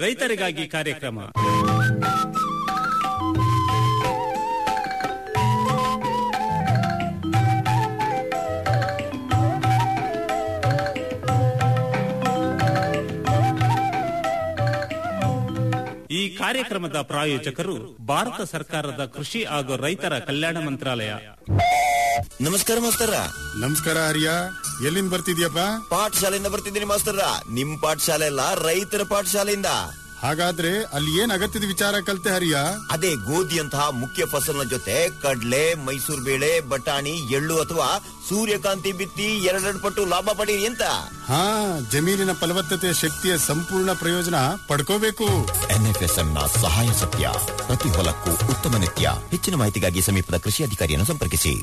ರೈತರಿಗಾಗಿ ಕಾರ್ಯಕ್ರಮ ಈ ಕಾರ್ಯಕ್ರಮದ ಪ್ರಾಯೋಜಕರು ಭಾರತ ಸರ್ಕಾರದ ಕೃಷಿ ಹಾಗೂ ರೈತರ ಕಲ್ಯಾಣ ಮಂತ್ರಾಲಯ ನಮಸ್ಕಾರ ಮಾಸ್ತರ ನಮಸ್ಕಾರ ಹರಿಯ ಎಲ್ಲಿಂದ ಬರ್ತಿದ್ಯಪ್ಪ ಪಾಠಶಾಲೆಯಿಂದ ಬರ್ತಿದ್ದೀನಿ ಮಾಸ್ತರ ನಿಮ್ ಪಾಠಶಾಲೆ ಅಲ್ಲ ರೈತರ ಪಾಠಶಾಲೆಯಿಂದ ಹಾಗಾದ್ರೆ ಅಲ್ಲಿ ಏನ್ ಅಗತ್ಯದ ವಿಚಾರ ಕಲ್ತೆ ಹರಿಯ ಅದೇ ಗೋಧಿಯಂತಹ ಮುಖ್ಯ ಫಸಲಿನ ಜೊತೆ ಕಡ್ಲೆ ಮೈಸೂರು ಬೇಳೆ ಬಟಾಣಿ ಎಳ್ಳು ಅಥವಾ ಸೂರ್ಯಕಾಂತಿ ಬಿತ್ತಿ ಎರಡೆರಡು ಪಟ್ಟು ಲಾಭ ಪಡೀರಿ ಅಂತ ಹಾ ಜಮೀನಿನ ಫಲವತ್ತತೆಯ ಶಕ್ತಿಯ ಸಂಪೂರ್ಣ ಪ್ರಯೋಜನ ಪಡ್ಕೋಬೇಕು ಎನ್ಎಫ್ಎಸ್ಎಂ ನ ಸಹಾಯ ಸತ್ಯ ಪ್ರತಿ ಹೊಲಕ್ಕೂ ಉತ್ತಮ ನಿತ್ಯ ಹೆಚ್ಚಿನ ಮಾಹಿತಿಗಾಗಿ ಸಮೀಪದ ಕೃಷಿ ಅಧಿಕಾರಿಯನ್ನು ಸಂಪರ್ಕಿಸಿ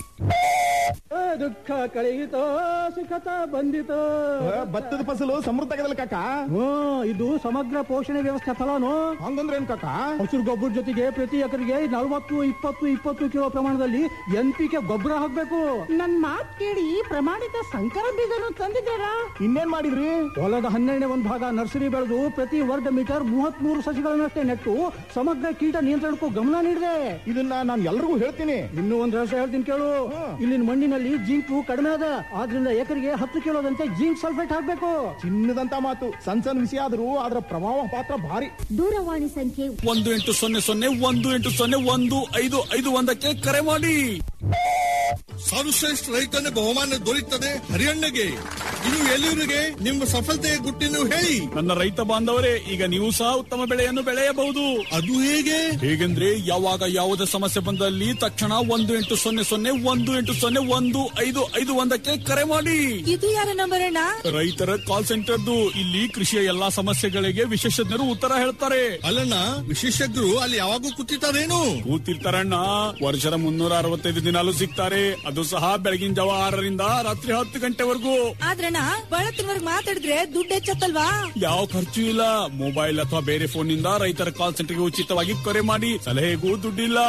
ದುಃಖ ಕಳೆಯಿತೋ ಸುಖತ ಬಂದಿತೋ ಭತ್ತದ ಫಸಲು ಸಮೃದ್ಧಗದಲ್ಲ ಕಾಕ ಹ್ಮ್ ಇದು ಸಮಗ್ರ ಪೋಷಣೆ ವ್ಯವಸ್ಥೆ ಫಲಾನು ಹಂಗಂದ್ರೆ ಏನ್ ಕಾಕ ಹಸಿರು ಗೊಬ್ಬರ ಜೊತೆಗೆ ಪ್ರತಿ ಎಕರೆಗೆ ನಲವತ್ತು ಇಪ್ಪತ್ತು ಇಪ್ಪತ್ತು ಕಿಲೋ ಪ್ರಮಾಣದಲ್ಲಿ ಎನ್ ಪಿ ಕೆ ಗೊಬ್ಬರ ಹಾಕ್ಬೇಕು ನನ್ ಮಾತ್ ಕೇಳಿ ಪ್ರಮಾಣಿತ ಸಂಕರ ಬೀಜನು ತಂದಿದ್ದಾರಾ ಇನ್ನೇನ್ ಮಾಡಿದ್ರಿ ಹೊಲದ ಹನ್ನೆರಡನೇ ಒಂದು ಭಾಗ ನರ್ಸರಿ ಬೆಳೆದು ಪ್ರತಿ ವರ್ಗ ಮೀಟರ್ ಮೂವತ್ತ್ ಮೂರು ಸಸಿಗಳನ್ನಷ್ಟೇ ನೆಟ್ಟು ಸಮಗ್ರ ಕೀಟ ನಿಯಂತ್ರಣಕ್ಕೂ ಗಮನ ನೀಡಿದೆ ಇದನ್ನ ನಾನು ಎಲ್ರಿಗೂ ಹೇಳ್ತೀನಿ ಇನ್ನೂ ಒಂದ್ ರಹಸ್ಯ ಹೇಳ್ತೀನಿ ಕೇಳು ಇಲ್ಲಿನ ಮಣ್ಣಿನಲ್ಲಿ ಜಿಂಕು ಕಡಿಮೆ ಅದ ಆದ್ರಿಂದ ಎಕರೆಗೆ ಹತ್ತು ಕಿಲೋದಂತೆ ಜಿಂಕ್ ಸಲ್ಫೇಟ್ ಹಾಕ್ಬೇಕು ಚಿನ್ನದಂತ ಮಾತು ಸಣ್ಣ ಸಣ್ಣ ವಿಷಯ ಆದ್ರೂ ಅದರ ಪ್ರಭಾವ ಪಾತ್ರ ಭಾರಿ ದೂರವಾಣಿ ಸಂಖ್ಯೆ ಒಂದು ಎಂಟು ಸೊನ್ನೆ ಸೊನ್ನೆ ಒಂದು ಎಂಟು ಸೊನ್ನೆ ಒಂದು ಐದು ಐದು ಒಂದಕ್ಕೆ ಕರೆ ಮಾಡಿ ಸರ್ವಶ್ರೇಷ್ಠ ರೈತನ ಬಹುಮಾನ ದೊರೆಯುತ್ತದೆ ಹರಿಯಣ್ಣಗೆ ಇನ್ನು ಎಲ್ಲಿವರಿಗೆ ನಿಮ್ಮ ಸಫಲತೆಯ ಗುಟ್ಟಿನ ಹೇಳಿ ನನ್ನ ರೈತ ಬಾಂಧವರೇ ಈಗ ನೀವು ಸಹ ಉತ್ತಮ ಬೆಳೆಯನ್ನು ಬೆಳೆಯಬಹುದು ಅದು ಹೇಗೆ ಹೇಗೆಂದ್ರೆ ಯಾವಾಗ ಯಾವುದೇ ಸಮಸ್ಯೆ ಬಂದಲ್ಲಿ ತಕ್ಷಣ ಒಂದು ಎಂಟು ಸೊನ್ನೆ ಸೊನ್ನೆ ಒಂದು ಎಂಟು ಸೊನ್ನೆ ಒಂದು ಐದು ಐದು ಒಂದಕ್ಕೆ ಕರೆ ಮಾಡಿ ಇದು ಯಾರ ನಂಬರ್ ಅಣ್ಣ ರೈತರ ಕಾಲ್ ಸೆಂಟರ್ದು ಇಲ್ಲಿ ಕೃಷಿಯ ಎಲ್ಲಾ ಸಮಸ್ಯೆಗಳಿಗೆ ವಿಶೇಷಜ್ಞರು ಉತ್ತರ ಹೇಳ್ತಾರೆ ಅಲ್ಲಣ್ಣ ವಿಶೇಷಜ್ಞರು ಅಲ್ಲಿ ಯಾವಾಗೂ ಕೂತಿರ್ತಾರೇನು ಕೂತಿರ್ತಾರಣ್ಣ ವರ್ಷದ ಮುನ್ನೂರ ಅರವತ್ತೈದು ದಿನಾಲು ಸಿಗ್ತಾರೆ ಅದು ಸಹ ಬೆಳಗಿನ ಜಾವ ಆರರಿಂದ ರಾತ್ರಿ ಹತ್ತು ಗಂಟೆವರೆಗೂ ಆದ್ರಣ್ಣ ಬಳತ್ತಿನವರ್ಗ್ ಮಾತಾಡಿದ್ರೆ ದುಡ್ಡು ಹೆಚ್ಚತ್ತಲ್ವಾ ಯಾವ ಖರ್ಚು ಇಲ್ಲ ಮೊಬೈಲ್ ಅಥವಾ ಬೇರೆ ಫೋನ್ ನಿಂದ ರೈತರ ಕಾಲ್ ಸೆಂಟರ್ಗೆ ಉಚಿತವಾಗಿ ಕರೆ ಮಾಡಿ ಸಲಹೆಗೂ ದುಡ್ಡಿಲ್ಲ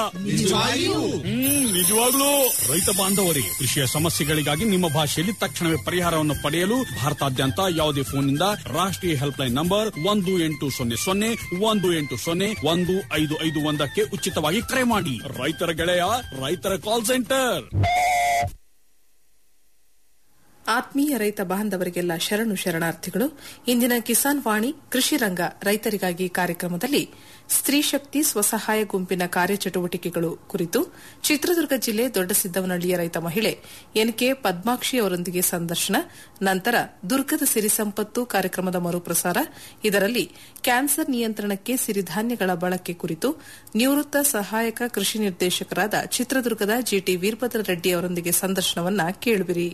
ಹ್ಮ್ ನಿಜವಾಗ್ಲೂ ರೈತ ಬಾಂಧವರಿಗೆ ಕೃಷಿಯ ಸಮಸ್ಯೆಗಳಿಗಾಗಿ ನಿಮ್ಮ ಭಾಷೆಯಲ್ಲಿ ತಕ್ಷಣವೇ ಪರಿಹಾರವನ್ನು ಪಡೆಯಲು ಭಾರತಾದ್ಯಂತ ಯಾವುದೇ ಫೋನ್ ನಿಂದ ರಾಷ್ಟ್ರೀಯ ಹೆಲ್ಪ್ ಲೈನ್ ನಂಬರ್ ಒಂದು ಎಂಟು ಸೊನ್ನೆ ಸೊನ್ನೆ ಒಂದು ಎಂಟು ಸೊನ್ನೆ ಒಂದು ಐದು ಐದು ಒಂದಕ್ಕೆ ಉಚಿತವಾಗಿ ಕರೆ ಮಾಡಿ ರೈತರ ಗೆಳೆಯ ರೈತರ ಕಾಲ್ ಸೆಂಟರ್ ಆತ್ಮೀಯ ರೈತ ಬಾಂಧವರಿಗೆಲ್ಲ ಶರಣು ಶರಣಾರ್ಥಿಗಳು ಇಂದಿನ ಕಿಸಾನ್ ವಾಣಿ ಕೃಷಿ ರಂಗ ರೈತರಿಗಾಗಿ ಕಾರ್ಯಕ್ರಮದಲ್ಲಿ ಸ್ತ್ರೀ ಶಕ್ತಿ ಸ್ವಸಹಾಯ ಗುಂಪಿನ ಕಾರ್ಯಚಟುವಟಿಕೆಗಳು ಕುರಿತು ಚಿತ್ರದುರ್ಗ ಜಿಲ್ಲೆ ದೊಡ್ಡಸಿದ್ದವನಹಳ್ಳಿಯ ರೈತ ಮಹಿಳೆ ಎನ್ಕೆ ಪದ್ಮಾಕ್ಷಿ ಅವರೊಂದಿಗೆ ಸಂದರ್ಶನ ನಂತರ ದುರ್ಗದ ಸಿರಿ ಸಂಪತ್ತು ಕಾರ್ಯಕ್ರಮದ ಮರುಪ್ರಸಾರ ಇದರಲ್ಲಿ ಕ್ಯಾನ್ಸರ್ ನಿಯಂತ್ರಣಕ್ಕೆ ಸಿರಿಧಾನ್ಯಗಳ ಬಳಕೆ ಕುರಿತು ನಿವೃತ್ತ ಸಹಾಯಕ ಕೃಷಿ ನಿರ್ದೇಶಕರಾದ ಚಿತ್ರದುರ್ಗದ ಜಿಟಿ ವೀರಭದ್ರ ರೆಡ್ಡಿ ಅವರೊಂದಿಗೆ ಸಂದರ್ಶನವನ್ನ ಕೇಳುವಿರಿ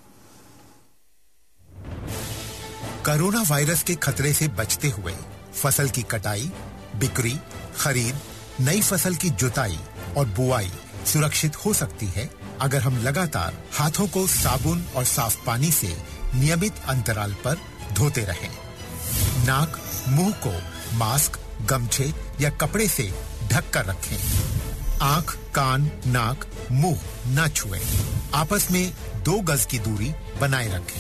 कोरोना वायरस के खतरे से बचते हुए फसल की कटाई बिक्री खरीद नई फसल की जुताई और बुआई सुरक्षित हो सकती है अगर हम लगातार हाथों को साबुन और साफ पानी से नियमित अंतराल पर धोते रहें। नाक मुंह को मास्क गमछे या कपड़े से ढक कर रखें आंख कान नाक मुंह न छुएं। आपस में दो गज की दूरी बनाए रखें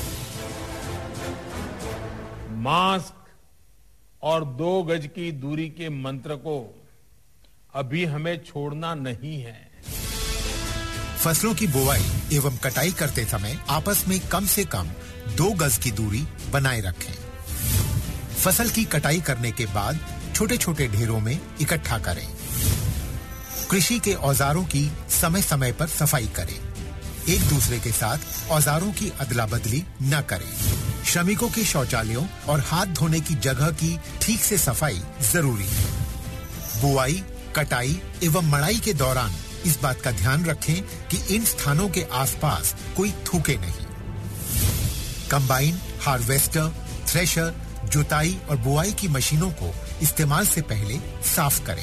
मास्क और दो गज की दूरी के मंत्र को अभी हमें छोड़ना नहीं है फसलों की बुवाई एवं कटाई करते समय आपस में कम से कम दो गज की दूरी बनाए रखें फसल की कटाई करने के बाद छोटे छोटे ढेरों में इकट्ठा करें कृषि के औजारों की समय समय पर सफाई करें एक दूसरे के साथ औजारों की अदला बदली न करें श्रमिकों के शौचालयों और हाथ धोने की जगह की ठीक से सफाई जरूरी है बुआई कटाई एवं मड़ाई के दौरान इस बात का ध्यान रखें कि इन स्थानों के आसपास कोई थूके नहीं कंबाइन हार्वेस्टर थ्रेशर जुताई और बुआई की मशीनों को इस्तेमाल से पहले साफ करें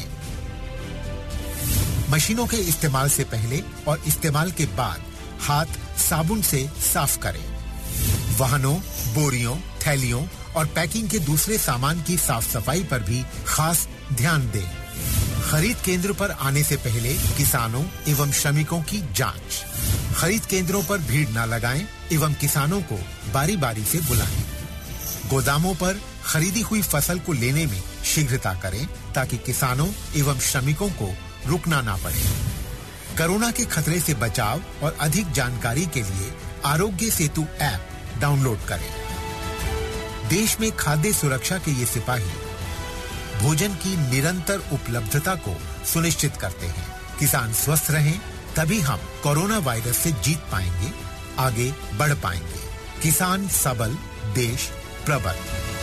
मशीनों के इस्तेमाल से पहले और इस्तेमाल के बाद हाथ साबुन से साफ करें वाहनों बोरियों थैलियों और पैकिंग के दूसरे सामान की साफ सफाई पर भी खास ध्यान दें खरीद केंद्र पर आने से पहले किसानों एवं श्रमिकों की जांच खरीद केंद्रों पर भीड़ न लगाएं एवं किसानों को बारी बारी से बुलाएं गोदामों पर खरीदी हुई फसल को लेने में शीघ्रता करें ताकि किसानों एवं श्रमिकों को रुकना ना पड़े कोरोना के खतरे से बचाव और अधिक जानकारी के लिए आरोग्य सेतु ऐप डाउनलोड करें देश में खाद्य सुरक्षा के ये सिपाही भोजन की निरंतर उपलब्धता को सुनिश्चित करते हैं किसान स्वस्थ रहें तभी हम कोरोना वायरस से जीत पाएंगे आगे बढ़ पाएंगे किसान सबल देश प्रबल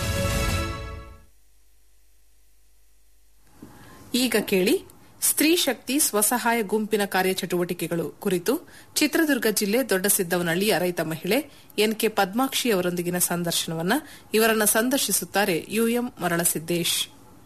ಈಗ ಕೇಳಿ ಸ್ತ್ರೀ ಶಕ್ತಿ ಸ್ವಸಹಾಯ ಗುಂಪಿನ ಕಾರ್ಯಚಟುವಟಿಕೆಗಳು ಕುರಿತು ಚಿತ್ರದುರ್ಗ ಜಿಲ್ಲೆ ದೊಡ್ಡಸಿದ್ದವನಹಳ್ಳಿಯ ರೈತ ಮಹಿಳೆ ಎನ್ಕೆ ಪದ್ಮಾಕ್ಷಿ ಅವರೊಂದಿಗಿನ ಸಂದರ್ಶನವನ್ನ ಇವರನ್ನ ಸಂದರ್ಶಿಸುತ್ತಾರೆ ಯುಎಂ ಮರಳಸಿದ್ದೇಶ್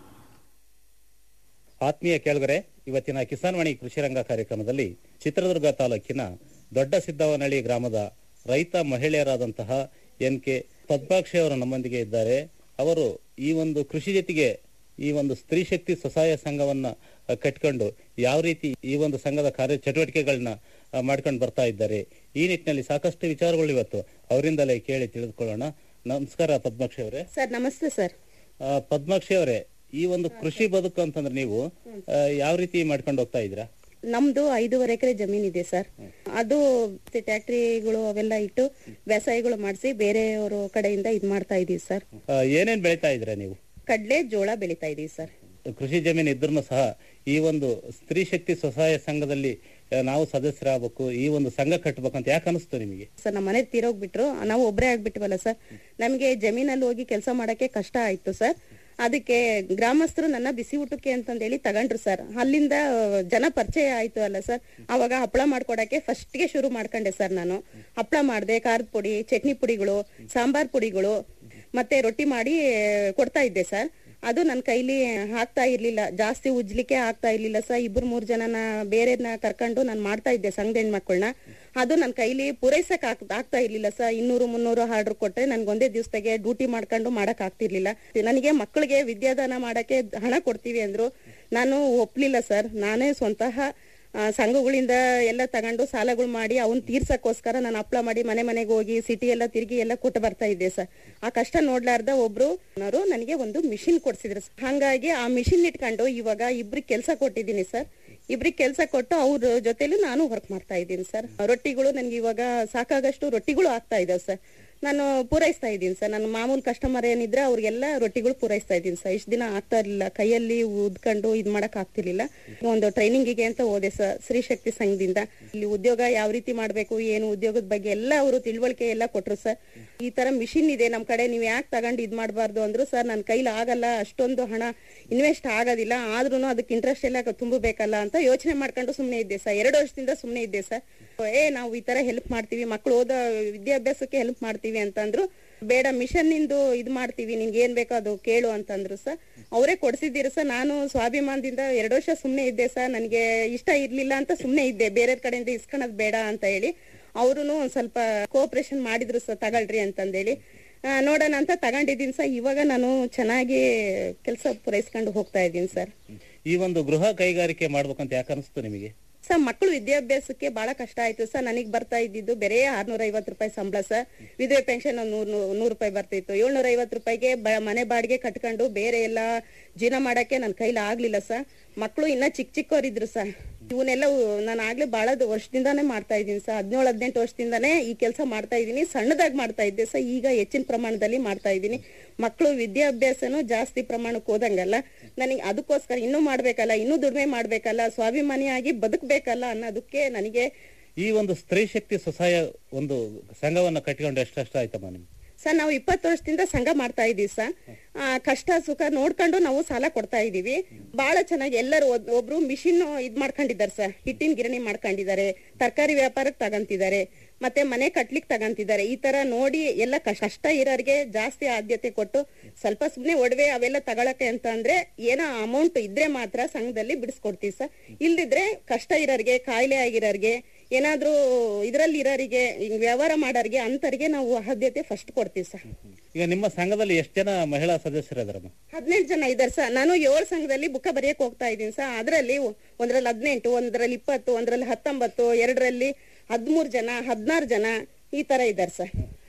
ಆತ್ಮೀಯ ಕೇಳುಗರೆ ಇವತ್ತಿನ ಕಿಸಾನ್ ವಾಣಿ ಕೃಷಿ ರಂಗ ಕಾರ್ಯಕ್ರಮದಲ್ಲಿ ಚಿತ್ರದುರ್ಗ ತಾಲೂಕಿನ ದೊಡ್ಡ ಸಿದ್ದವನಹಳ್ಳಿ ಗ್ರಾಮದ ರೈತ ಮಹಿಳೆಯರಾದಂತಹ ಎನ್ ಕೆ ಪದ್ಮಾಕ್ಷಿ ಅವರು ನಮ್ಮೊಂದಿಗೆ ಇದ್ದಾರೆ ಅವರು ಈ ಒಂದು ಕೃಷಿ ಜೊತೆಗೆ ಈ ಒಂದು ಸ್ತ್ರೀ ಶಕ್ತಿ ಸ್ವಸಹಾಯ ಸಂಘವನ್ನ ಅ, ಕಟ್ಕೊಂಡು ಯಾವ ರೀತಿ ಈ ಒಂದು ಸಂಘದ ಕಾರ್ಯ ಚಟುವಟಿಕೆಗಳನ್ನ ಅ, ಮಾಡ್ಕೊಂಡು ಬರ್ತಾ ಇದ್ದಾರೆ ಈ ನಿಟ್ಟಿನಲ್ಲಿ ಸಾಕಷ್ಟು ವಿಚಾರಗಳು ಇವತ್ತು ಅವರಿಂದಲೇ ಕೇಳಿ ತಿಳಿದುಕೊಳ್ಳೋಣ ನಮಸ್ಕಾರ ಪದ್ಮಾಕ್ಷಿ ಅವರೇ ಸರ್ ನಮಸ್ತೆ ಸರ್ ಆ, ಪದ್ಮಾಕ್ಷಿ ಅವರೇ ಈ ಒಂದು ಕೃಷಿ ಬದುಕು ಅಂತಂದ್ರೆ ನೀವು ಆ, ಯಾವ ರೀತಿ ಮಾಡ್ಕೊಂಡು ಹೋಗ್ತಾ ಇದ್ದೀರಾ ನಮ್ದು ಐದೂವರೆ ಎಕರೆ ಜಮೀನ್ ಇದೆ ಸರ್ ಅದು ಟ್ಯಾಕ್ಟ್ರಿಗಳು ಅವೆಲ್ಲ ಇಟ್ಟು ವ್ಯವಸಾಯಗಳು ಮಾಡಿಸಿ ಬೇರೆಯವರು ಕಡೆಯಿಂದ ಇದ್ ಮಾಡ್ತಾ ಇದೀವಿ ಸರ್ ಆ, ಏನೇನ್ ಬೆಳಿತಾ ಇದ್ದೀರಾ ನೀವು ಕಡ್ಲೆ ಜೋಳ ಬೆಳಿತಾ ಇದೀವಿ ಸರ್ ಕೃಷಿ ಜಮೀನು ಇದ್ರೂ ಸಹ ಈ ಒಂದು ಸ್ತ್ರೀ ಶಕ್ತಿ ಸ್ವಸಹಾಯ ಸಂಘದಲ್ಲಿ ಆ, ನಾವು ಸದಸ್ಯರಾಗಬೇಕು ಈ ಒಂದು ಸಂಘ ಕಟ್ಟಬೇಕಂತ ಯಾಕೆ ಅನಿಸ್ತು ನಿಮಗೆ ಸರ್ ನಮ್ಮ ಮನೆ ತೀರೋಗ್ಬಿಟ್ರು ನಾವು ಒಬ್ಬರೇ ಆಗ್ಬಿಟ್ವಲ್ಲ ಸರ್ ನಮಗೆ ಜಮೀನಲ್ಲಿ ಹೋಗಿ ಕೆಲಸ ಮಾಡಕ್ಕೆ ಕಷ್ಟ ಆಯ್ತು ಸರ್ ಅದಕ್ಕೆ ಗ್ರಾಮಸ್ಥರು ನನ್ನ ಬಿಸಿ ಊಟಕ್ಕೆ ಅಂತಂದೇಳಿ ತಗೊಂಡ್ರು ಸರ್ ಅಲ್ಲಿಂದ ಜನ ಪರಿಚಯ ಆಯ್ತು ಅಲ್ಲ ಸರ್ ಅವಾಗ ಹಪ್ಪಳ ಮಾಡ್ಕೊಡಕ್ಕೆ ಫಸ್ಟ್ಗೆ ಶುರು ಮಾಡ್ಕೊಂಡೆ ಸರ್ ನಾನು ಹಪ್ಪಳ ಮಾಡಿದೆ ಖಾರದ ಪುಡಿ ಚಟ್ನಿ ಪುಡಿಗಳು ಸಾಂಬಾರ್ ಪುಡಿಗಳು ಮತ್ತೆ ರೊಟ್ಟಿ ಮಾಡಿ ಕೊಡ್ತಾ ಇದ್ದೆ ಸರ್ ಅದು ನನ್ನ ಕೈಲಿ ಆಗ್ತಾ ಇರ್ಲಿಲ್ಲ ಜಾಸ್ತಿ ಉಜ್ಲಿಕ್ಕೆ ಆಗ್ತಾ ಇರ್ಲಿಲ್ಲ ಸರ್ ಇಬ್ರು ಮೂರ್ ಜನನ ಬೇರೆನ ಕರ್ಕೊಂಡು ನಾನು ಮಾಡ್ತಾ ಇದ್ದೆ ಸಂಘದ ಹೆಣ್ಮಕ್ಳನ್ನ ಅದು ನನ್ನ ಕೈಲಿ ಪೂರೈಸಕ್ ಆಗ್- ಆಗ್ತಾ ಇರ್ಲಿಲ್ಲ ಸರ್ ಇನ್ನೂರು ಮುನ್ನೂರು ಆರ್ಡರ್ ಕೊಟ್ರೆ ನನ್ಗೆ ಒಂದೇ ದಿವಸದಾಗೆ ಡ್ಯೂಟಿ ಮಾಡ್ಕೊಂಡು ಮಾಡಕ್ ಆಗ್ತಿರ್ಲಿಲ್ಲ ನನಗೆ ಮಕ್ಕಳಿಗೆ ವಿದ್ಯಾದಾನ ಮಾಡಕ್ಕೆ ಹಣ ಕೊಡ್ತೀವಿ ಅಂದ್ರು ನಾನು ಒಪ್ಲಿಲ್ಲ ಸರ್ ನಾನೇ ಸ್ವಂತಹ ಆ, ಸಂಘಗಳಿಂದ ಎಲ್ಲ ತಗೊಂಡು ಸಾಲಗಳು ಮಾಡಿ ಅವನ್ ತೀರ್ಸಕ್ಕೋಸ್ಕರ ನಾನು ಅಪ್ಲೈ ಮಾಡಿ ಮನೆ ಮನೆಗೆ ಹೋಗಿ ಸಿಟಿ ಎಲ್ಲ ತಿರುಗಿ ಎಲ್ಲ ಕೊಟ್ಟು ಬರ್ತಾ ಇದ್ದೆ ಸರ್ ಆ ಕಷ್ಟ ನೋಡ್ಲಾರ್ದ ಒಬ್ರು ನವರು ನನಗೆ ಒಂದು ಮಿಷಿನ್ ಕೊಡ್ಸಿದ್ರು sir. ಹಂಗಾಗಿ ಆ ಮಿಷಿನ್ ಇಟ್ಕೊಂಡು ಇವಾಗ ಇಬ್ರಿಗೆ ಕೆಲಸ ಕೊಟ್ಟಿದ್ದೀನಿ ಸರ್ ಇಬ್ರಿಗೆ ಕೆಲಸ ಕೊಟ್ಟು ಅವ್ರ ಜೊತೆಲೂ ನಾನು ವರ್ಕ್ ಮಾಡ್ತಾ ಇದ್ದೀನಿ ಸರ್ ರೊಟ್ಟಿಗಳು ನನ್ಗೆ ಇವಾಗ ಸಾಕಾಗಷ್ಟು ರೊಟ್ಟಿಗಳು ಆಗ್ತಾ ಇದಾವೆ ಸರ್ ನಾನು ಪೂರೈಸ್ತಾ ಇದ್ದೀನಿ ಸರ್ ನನ್ನ ಮಾಮೂಲು ಕಸ್ಟಮರ್ ಏನಿದ್ರೆ ಅವ್ರಿಗೆಲ್ಲ ರೊಟ್ಟಿಗಳು ಪೂರೈಸ್ತಾ ಇದ್ದೀನಿ ಸರ್ ಇಷ್ಟು ದಿನ ಆಗ್ತಾ ಇರ್ಲಿಲ್ಲ ಕೈಯಲ್ಲಿ ಉದ್ಕೊಂಡು ಇದ್ ಮಾಡಕ್ ಆಗ್ತಿರ್ಲಿಲ್ಲ ಒಂದು ಟ್ರೈನಿಂಗಿಗೆ ಅಂತ ಹೋದೆ ಸರ್ ಸ್ತ್ರೀ ಶಕ್ತಿ ಸಂಘದಿಂದ ಇಲ್ಲಿ ಉದ್ಯೋಗ ಯಾವ ರೀತಿ ಮಾಡ್ಬೇಕು ಏನು ಉದ್ಯೋಗದ ಬಗ್ಗೆ ಎಲ್ಲ ಅವರು ತಿಳುವಳಿಕೆ ಎಲ್ಲ ಕೊಟ್ರು ಸರ್ ಈ ತರ ಮಿಷಿನ್ ಇದೆ ನಮ್ ಕಡೆ ನೀವ್ ಯಾಕೆ ತಗೊಂಡು ಇದ್ ಮಾಡಬಾರ್ದು ಅಂದ್ರು ಸರ್ ನನ್ನ ಕೈಲಿ ಆಗಲ್ಲ ಅಷ್ಟೊಂದು ಹಣ ಇನ್ವೆಸ್ಟ್ ಆಗೋದಿಲ್ಲ ಆದ್ರೂ ಅದಕ್ಕೆ ಇಂಟ್ರೆಸ್ಟ್ ಎಲ್ಲ ತುಂಬಬೇಕಲ್ಲ ಅಂತ ಯೋಚನೆ ಮಾಡ್ಕೊಂಡು ಸುಮ್ನೆ ಇದ್ದೆ ಸರ್ ಎರಡು ವರ್ಷದಿಂದ ಸುಮ್ನೆ ಇದ್ದೆ ಸರ್ ಏ ನಾವು ಈ ತರ ಹೆಲ್ಪ್ ಮಾಡ್ತೀವಿ ಮಕ್ಕಳು ಓದೋ ವಿದ್ಯಾಭ್ಯಾಸಕ್ಕೆ ಹೆಲ್ಪ್ ಮಾಡ್ತೀವಿ ಅಂತಂದ್ರು ಬೇಡ ಮಿಷನ್ ನಿಂದು ಇದ್ ಮಾಡ್ತೀವಿ ನಿನ್ಗೆ ಏನ್ ಬೇಕೋ ಅದು ಕೇಳು ಅಂತಂದ್ರು ಸರ್ ಅವರೇ ಕೊಡ್ಸಿದ್ದೀರಿ ಸರ್ ನಾನು ಸ್ವಾಭಿಮಾನದಿಂದ ಎರಡು ವರ್ಷ ಸುಮ್ನೆ ಇದ್ದೆ ಸರ್ ನನಗೆ ಇಷ್ಟ ಇರ್ಲಿಲ್ಲ ಅಂತ ಸುಮ್ನೆ ಇದ್ದೆ ಬೇರೆ ಕಡೆಯಿಂದ ಇಸ್ಕೊಳದ್ ಬೇಡ ಅಂತ ಹೇಳಿ ಅವ್ರು ಒಂದ್ ಸ್ವಲ್ಪ ಕೋಆಪರೇಷನ್ ಮಾಡಿದ್ರು ಸರ್ ತಗೊಳ್ರಿ ಅಂತಂದೇಳಿ ಆ, ನೋಡೋಣ ಅಂತ ತಗೊಂಡಿದ್ದೀನಿ ಸರ್ ಇವಾಗ ನಾನು ಚೆನ್ನಾಗಿ ಕೆಲಸ ಪೂರೈಸ್ಕೊಂಡು ಹೋಗ್ತಾ ಇದ್ದೀನಿ ಸರ್ ಈ ಒಂದು ಗೃಹ ಕೈಗಾರಿಕೆ ಮಾಡ್ಬೇಕಂತ ಯಾಕೆ ಅನಿಸ್ತು ನಿಮಗೆ ಸರ್ ಮಕ್ಕಳು ವಿದ್ಯಾಭ್ಯಾಸಕ್ಕೆ ಬಹಳ ಕಷ್ಟ ಆಯ್ತು ಸರ್ ನನಗ್ ಬರ್ತಾ ಇದ್ದಿದ್ದು ಬೇರೆ ಆರ್ನೂರ ಐವತ್ತು ರೂಪಾಯಿ ಸಂಬಳ ಸರ್ ವಿಧವೆ ಪೆನ್ಷನ್ ಒಂದ್ ನೂರ್ ನೂರು ರೂಪಾಯಿ ಬರ್ತಿತ್ತು ಏಳ್ನೂರ ಐವತ್ತು ರೂಪಾಯಿಗೆ ಬ- ಮನೆ ಬಾಡಿಗೆ ಕಟ್ಕೊಂಡು ಬೇರೆ ಎಲ್ಲ ಜೀವನ ಮಾಡಕ್ಕೆ ನನ್ನ ಕೈಲಿ ಆಗ್ಲಿಲ್ಲ ಸರ್ ಮಕ್ಕಳು ಇನ್ನ ಚಿಕ್ಕ ಚಿಕ್ಕವರಿದ್ರು ಸರ್ ಇವನ್ನೆಲ್ಲ ನಾನು ಆಗ್ಲೇ ಬಹಳ ವರ್ಷದಿಂದಾನೇ ಮಾಡ್ತಾ ಇದ್ದೀನಿ ಸರ್ ಹದಿನೇಳು ಹದಿನೆಂಟು ವರ್ಷದಿಂದಾನೇ ಈ ಕೆಲಸ ಮಾಡ್ತಾ ಇದ್ದೀನಿ ಸಣ್ಣದಾಗಿ ಮಾಡ್ತಾ ಇದ್ದೆ ಸರ್ ಈಗ ಹೆಚ್ಚಿನ ಪ್ರಮಾಣದಲ್ಲಿ ಮಾಡ್ತಾ ಇದ್ದೀನಿ ಮಕ್ಕಳು ವಿದ್ಯಾಭ್ಯಾಸನೂ ಜಾಸ್ತಿ ಪ್ರಮಾಣಕ್ಕೆ ಹೋದಂಗಲ್ಲ ನನಗೆ ಅದಕ್ಕೋಸ್ಕರ ಇನ್ನೂ ಮಾಡ್ಬೇಕಲ್ಲ ಇನ್ನೂ ದುಡಿಮೆ ಮಾಡ್ಬೇಕಲ್ಲ ಸ್ವಾಭಿಮಾನಿಯಾಗಿ ಬದುಕಬೇಕಲ್ಲ ಅನ್ನೋದಕ್ಕೆ ನನಗೆ ಈ ಒಂದು ಸ್ತ್ರೀ ಶಕ್ತಿ ಸ್ವಸಹಾಯ ಒಂದು ಸಂಘವನ್ನ ಕಟ್ಟಿಕೊಂಡು ಎಷ್ಟೆಷ್ಟು ಆಯ್ತಮ್ಮ ನಿಮ್ಗೆ ಸರ್ ನಾವು ಇಪ್ಪತ್ತು ವರ್ಷದಿಂದ ಸಂಘ ಮಾಡ್ತಾ ಇದೀವಿ ಸರ್ ಆ, ಕಷ್ಟ ಸುಖ ನೋಡ್ಕೊಂಡು ನಾವು ಸಾಲ ಕೊಡ್ತಾ ಇದೀವಿ ಬಹಳ ಚೆನ್ನಾಗಿ ಎಲ್ಲರೂ ಒದ್- ಒಬ್ರು ಮಿಷಿನ್ ಇದ್ ಮಾಡ್ಕೊಂಡಿದ್ದಾರೆ ಸರ್ ಹಿಟ್ಟಿನ ಗಿರಣಿ ಮಾಡ್ಕೊಂಡಿದ್ದಾರೆ ತರಕಾರಿ ವ್ಯಾಪಾರಕ್ಕೆ ತಗಂತಿದ್ದಾರೆ ಮತ್ತೆ ಮನೆ ಕಟ್ಲಿಕ್ ತಗಂತಿದ್ದಾರೆ ಈ ತರ ನೋಡಿ ಎಲ್ಲ ಕಷ್ಟ ಕಷ್ಟ ಇರೋರಿಗೆ ಜಾಸ್ತಿ ಆದ್ಯತೆ ಕೊಟ್ಟು ಸ್ವಲ್ಪ ಸುಮ್ನೆ ಒಡವೆ ಅವೆಲ್ಲ ತಗೊಳಕ್ಕೆ ಅಂತ ಅಂದ್ರೆ ಏನೋ ಅಮೌಂಟ್ ಇದ್ರೆ ಮಾತ್ರ ಸಂಘದಲ್ಲಿ ಬಿಡಿಸ್ಕೊಡ್ತೀವಿ ಸರ್ ಇಲ್ದಿದ್ರೆ ಕಷ್ಟ ಇರೋರಿಗೆ ಕಾಯಿಲೆ ಆಗಿರೋರಿಗೆ ಏನಾದ್ರೂ ಇದ್ರಲ್ಲಿ ಇರೋರಿಗೆ ಹಿಂಗ್ ವ್ಯವಹಾರ ಮಾಡೋರಿಗೆ ಅಂತರಿಗೆ ನಾವು ಆದ್ಯತೆ ಫಸ್ಟ್ ಕೊಡ್ತೀವಿ ಸರ್ ಈಗ ನಿಮ್ಮ ಸಂಘದಲ್ಲಿ ಎಷ್ಟು ಜನ ಮಹಿಳಾ ಸದಸ್ಯರಿದಾರಮ್ಮ ಹದಿನೆಂಟು ಜನ ಇದಾರೆ ಸರ್ ನಾನು ಏಳು ಸಂಘದಲ್ಲಿ ಬುಕ್ಕ ಬರೆಯಕ್ ಹೋಗ್ತಾ ಇದ್ದೀನಿ ಸರ್ ಅದರಲ್ಲಿ ಒಂದ್ರಲ್ಲಿ ಹದಿನೆಂಟು ಒಂದ್ರಲ್ಲಿ ಇಪ್ಪತ್ತು ಒಂದ್ರಲ್ಲಿ ಹತ್ತೊಂಬತ್ತು ಎರಡರಲ್ಲಿ ಹದಿಮೂರು ಜನ ಹದಿನಾರು ಜನ ಈ ತರ ಇದಾರೆ ಸರ್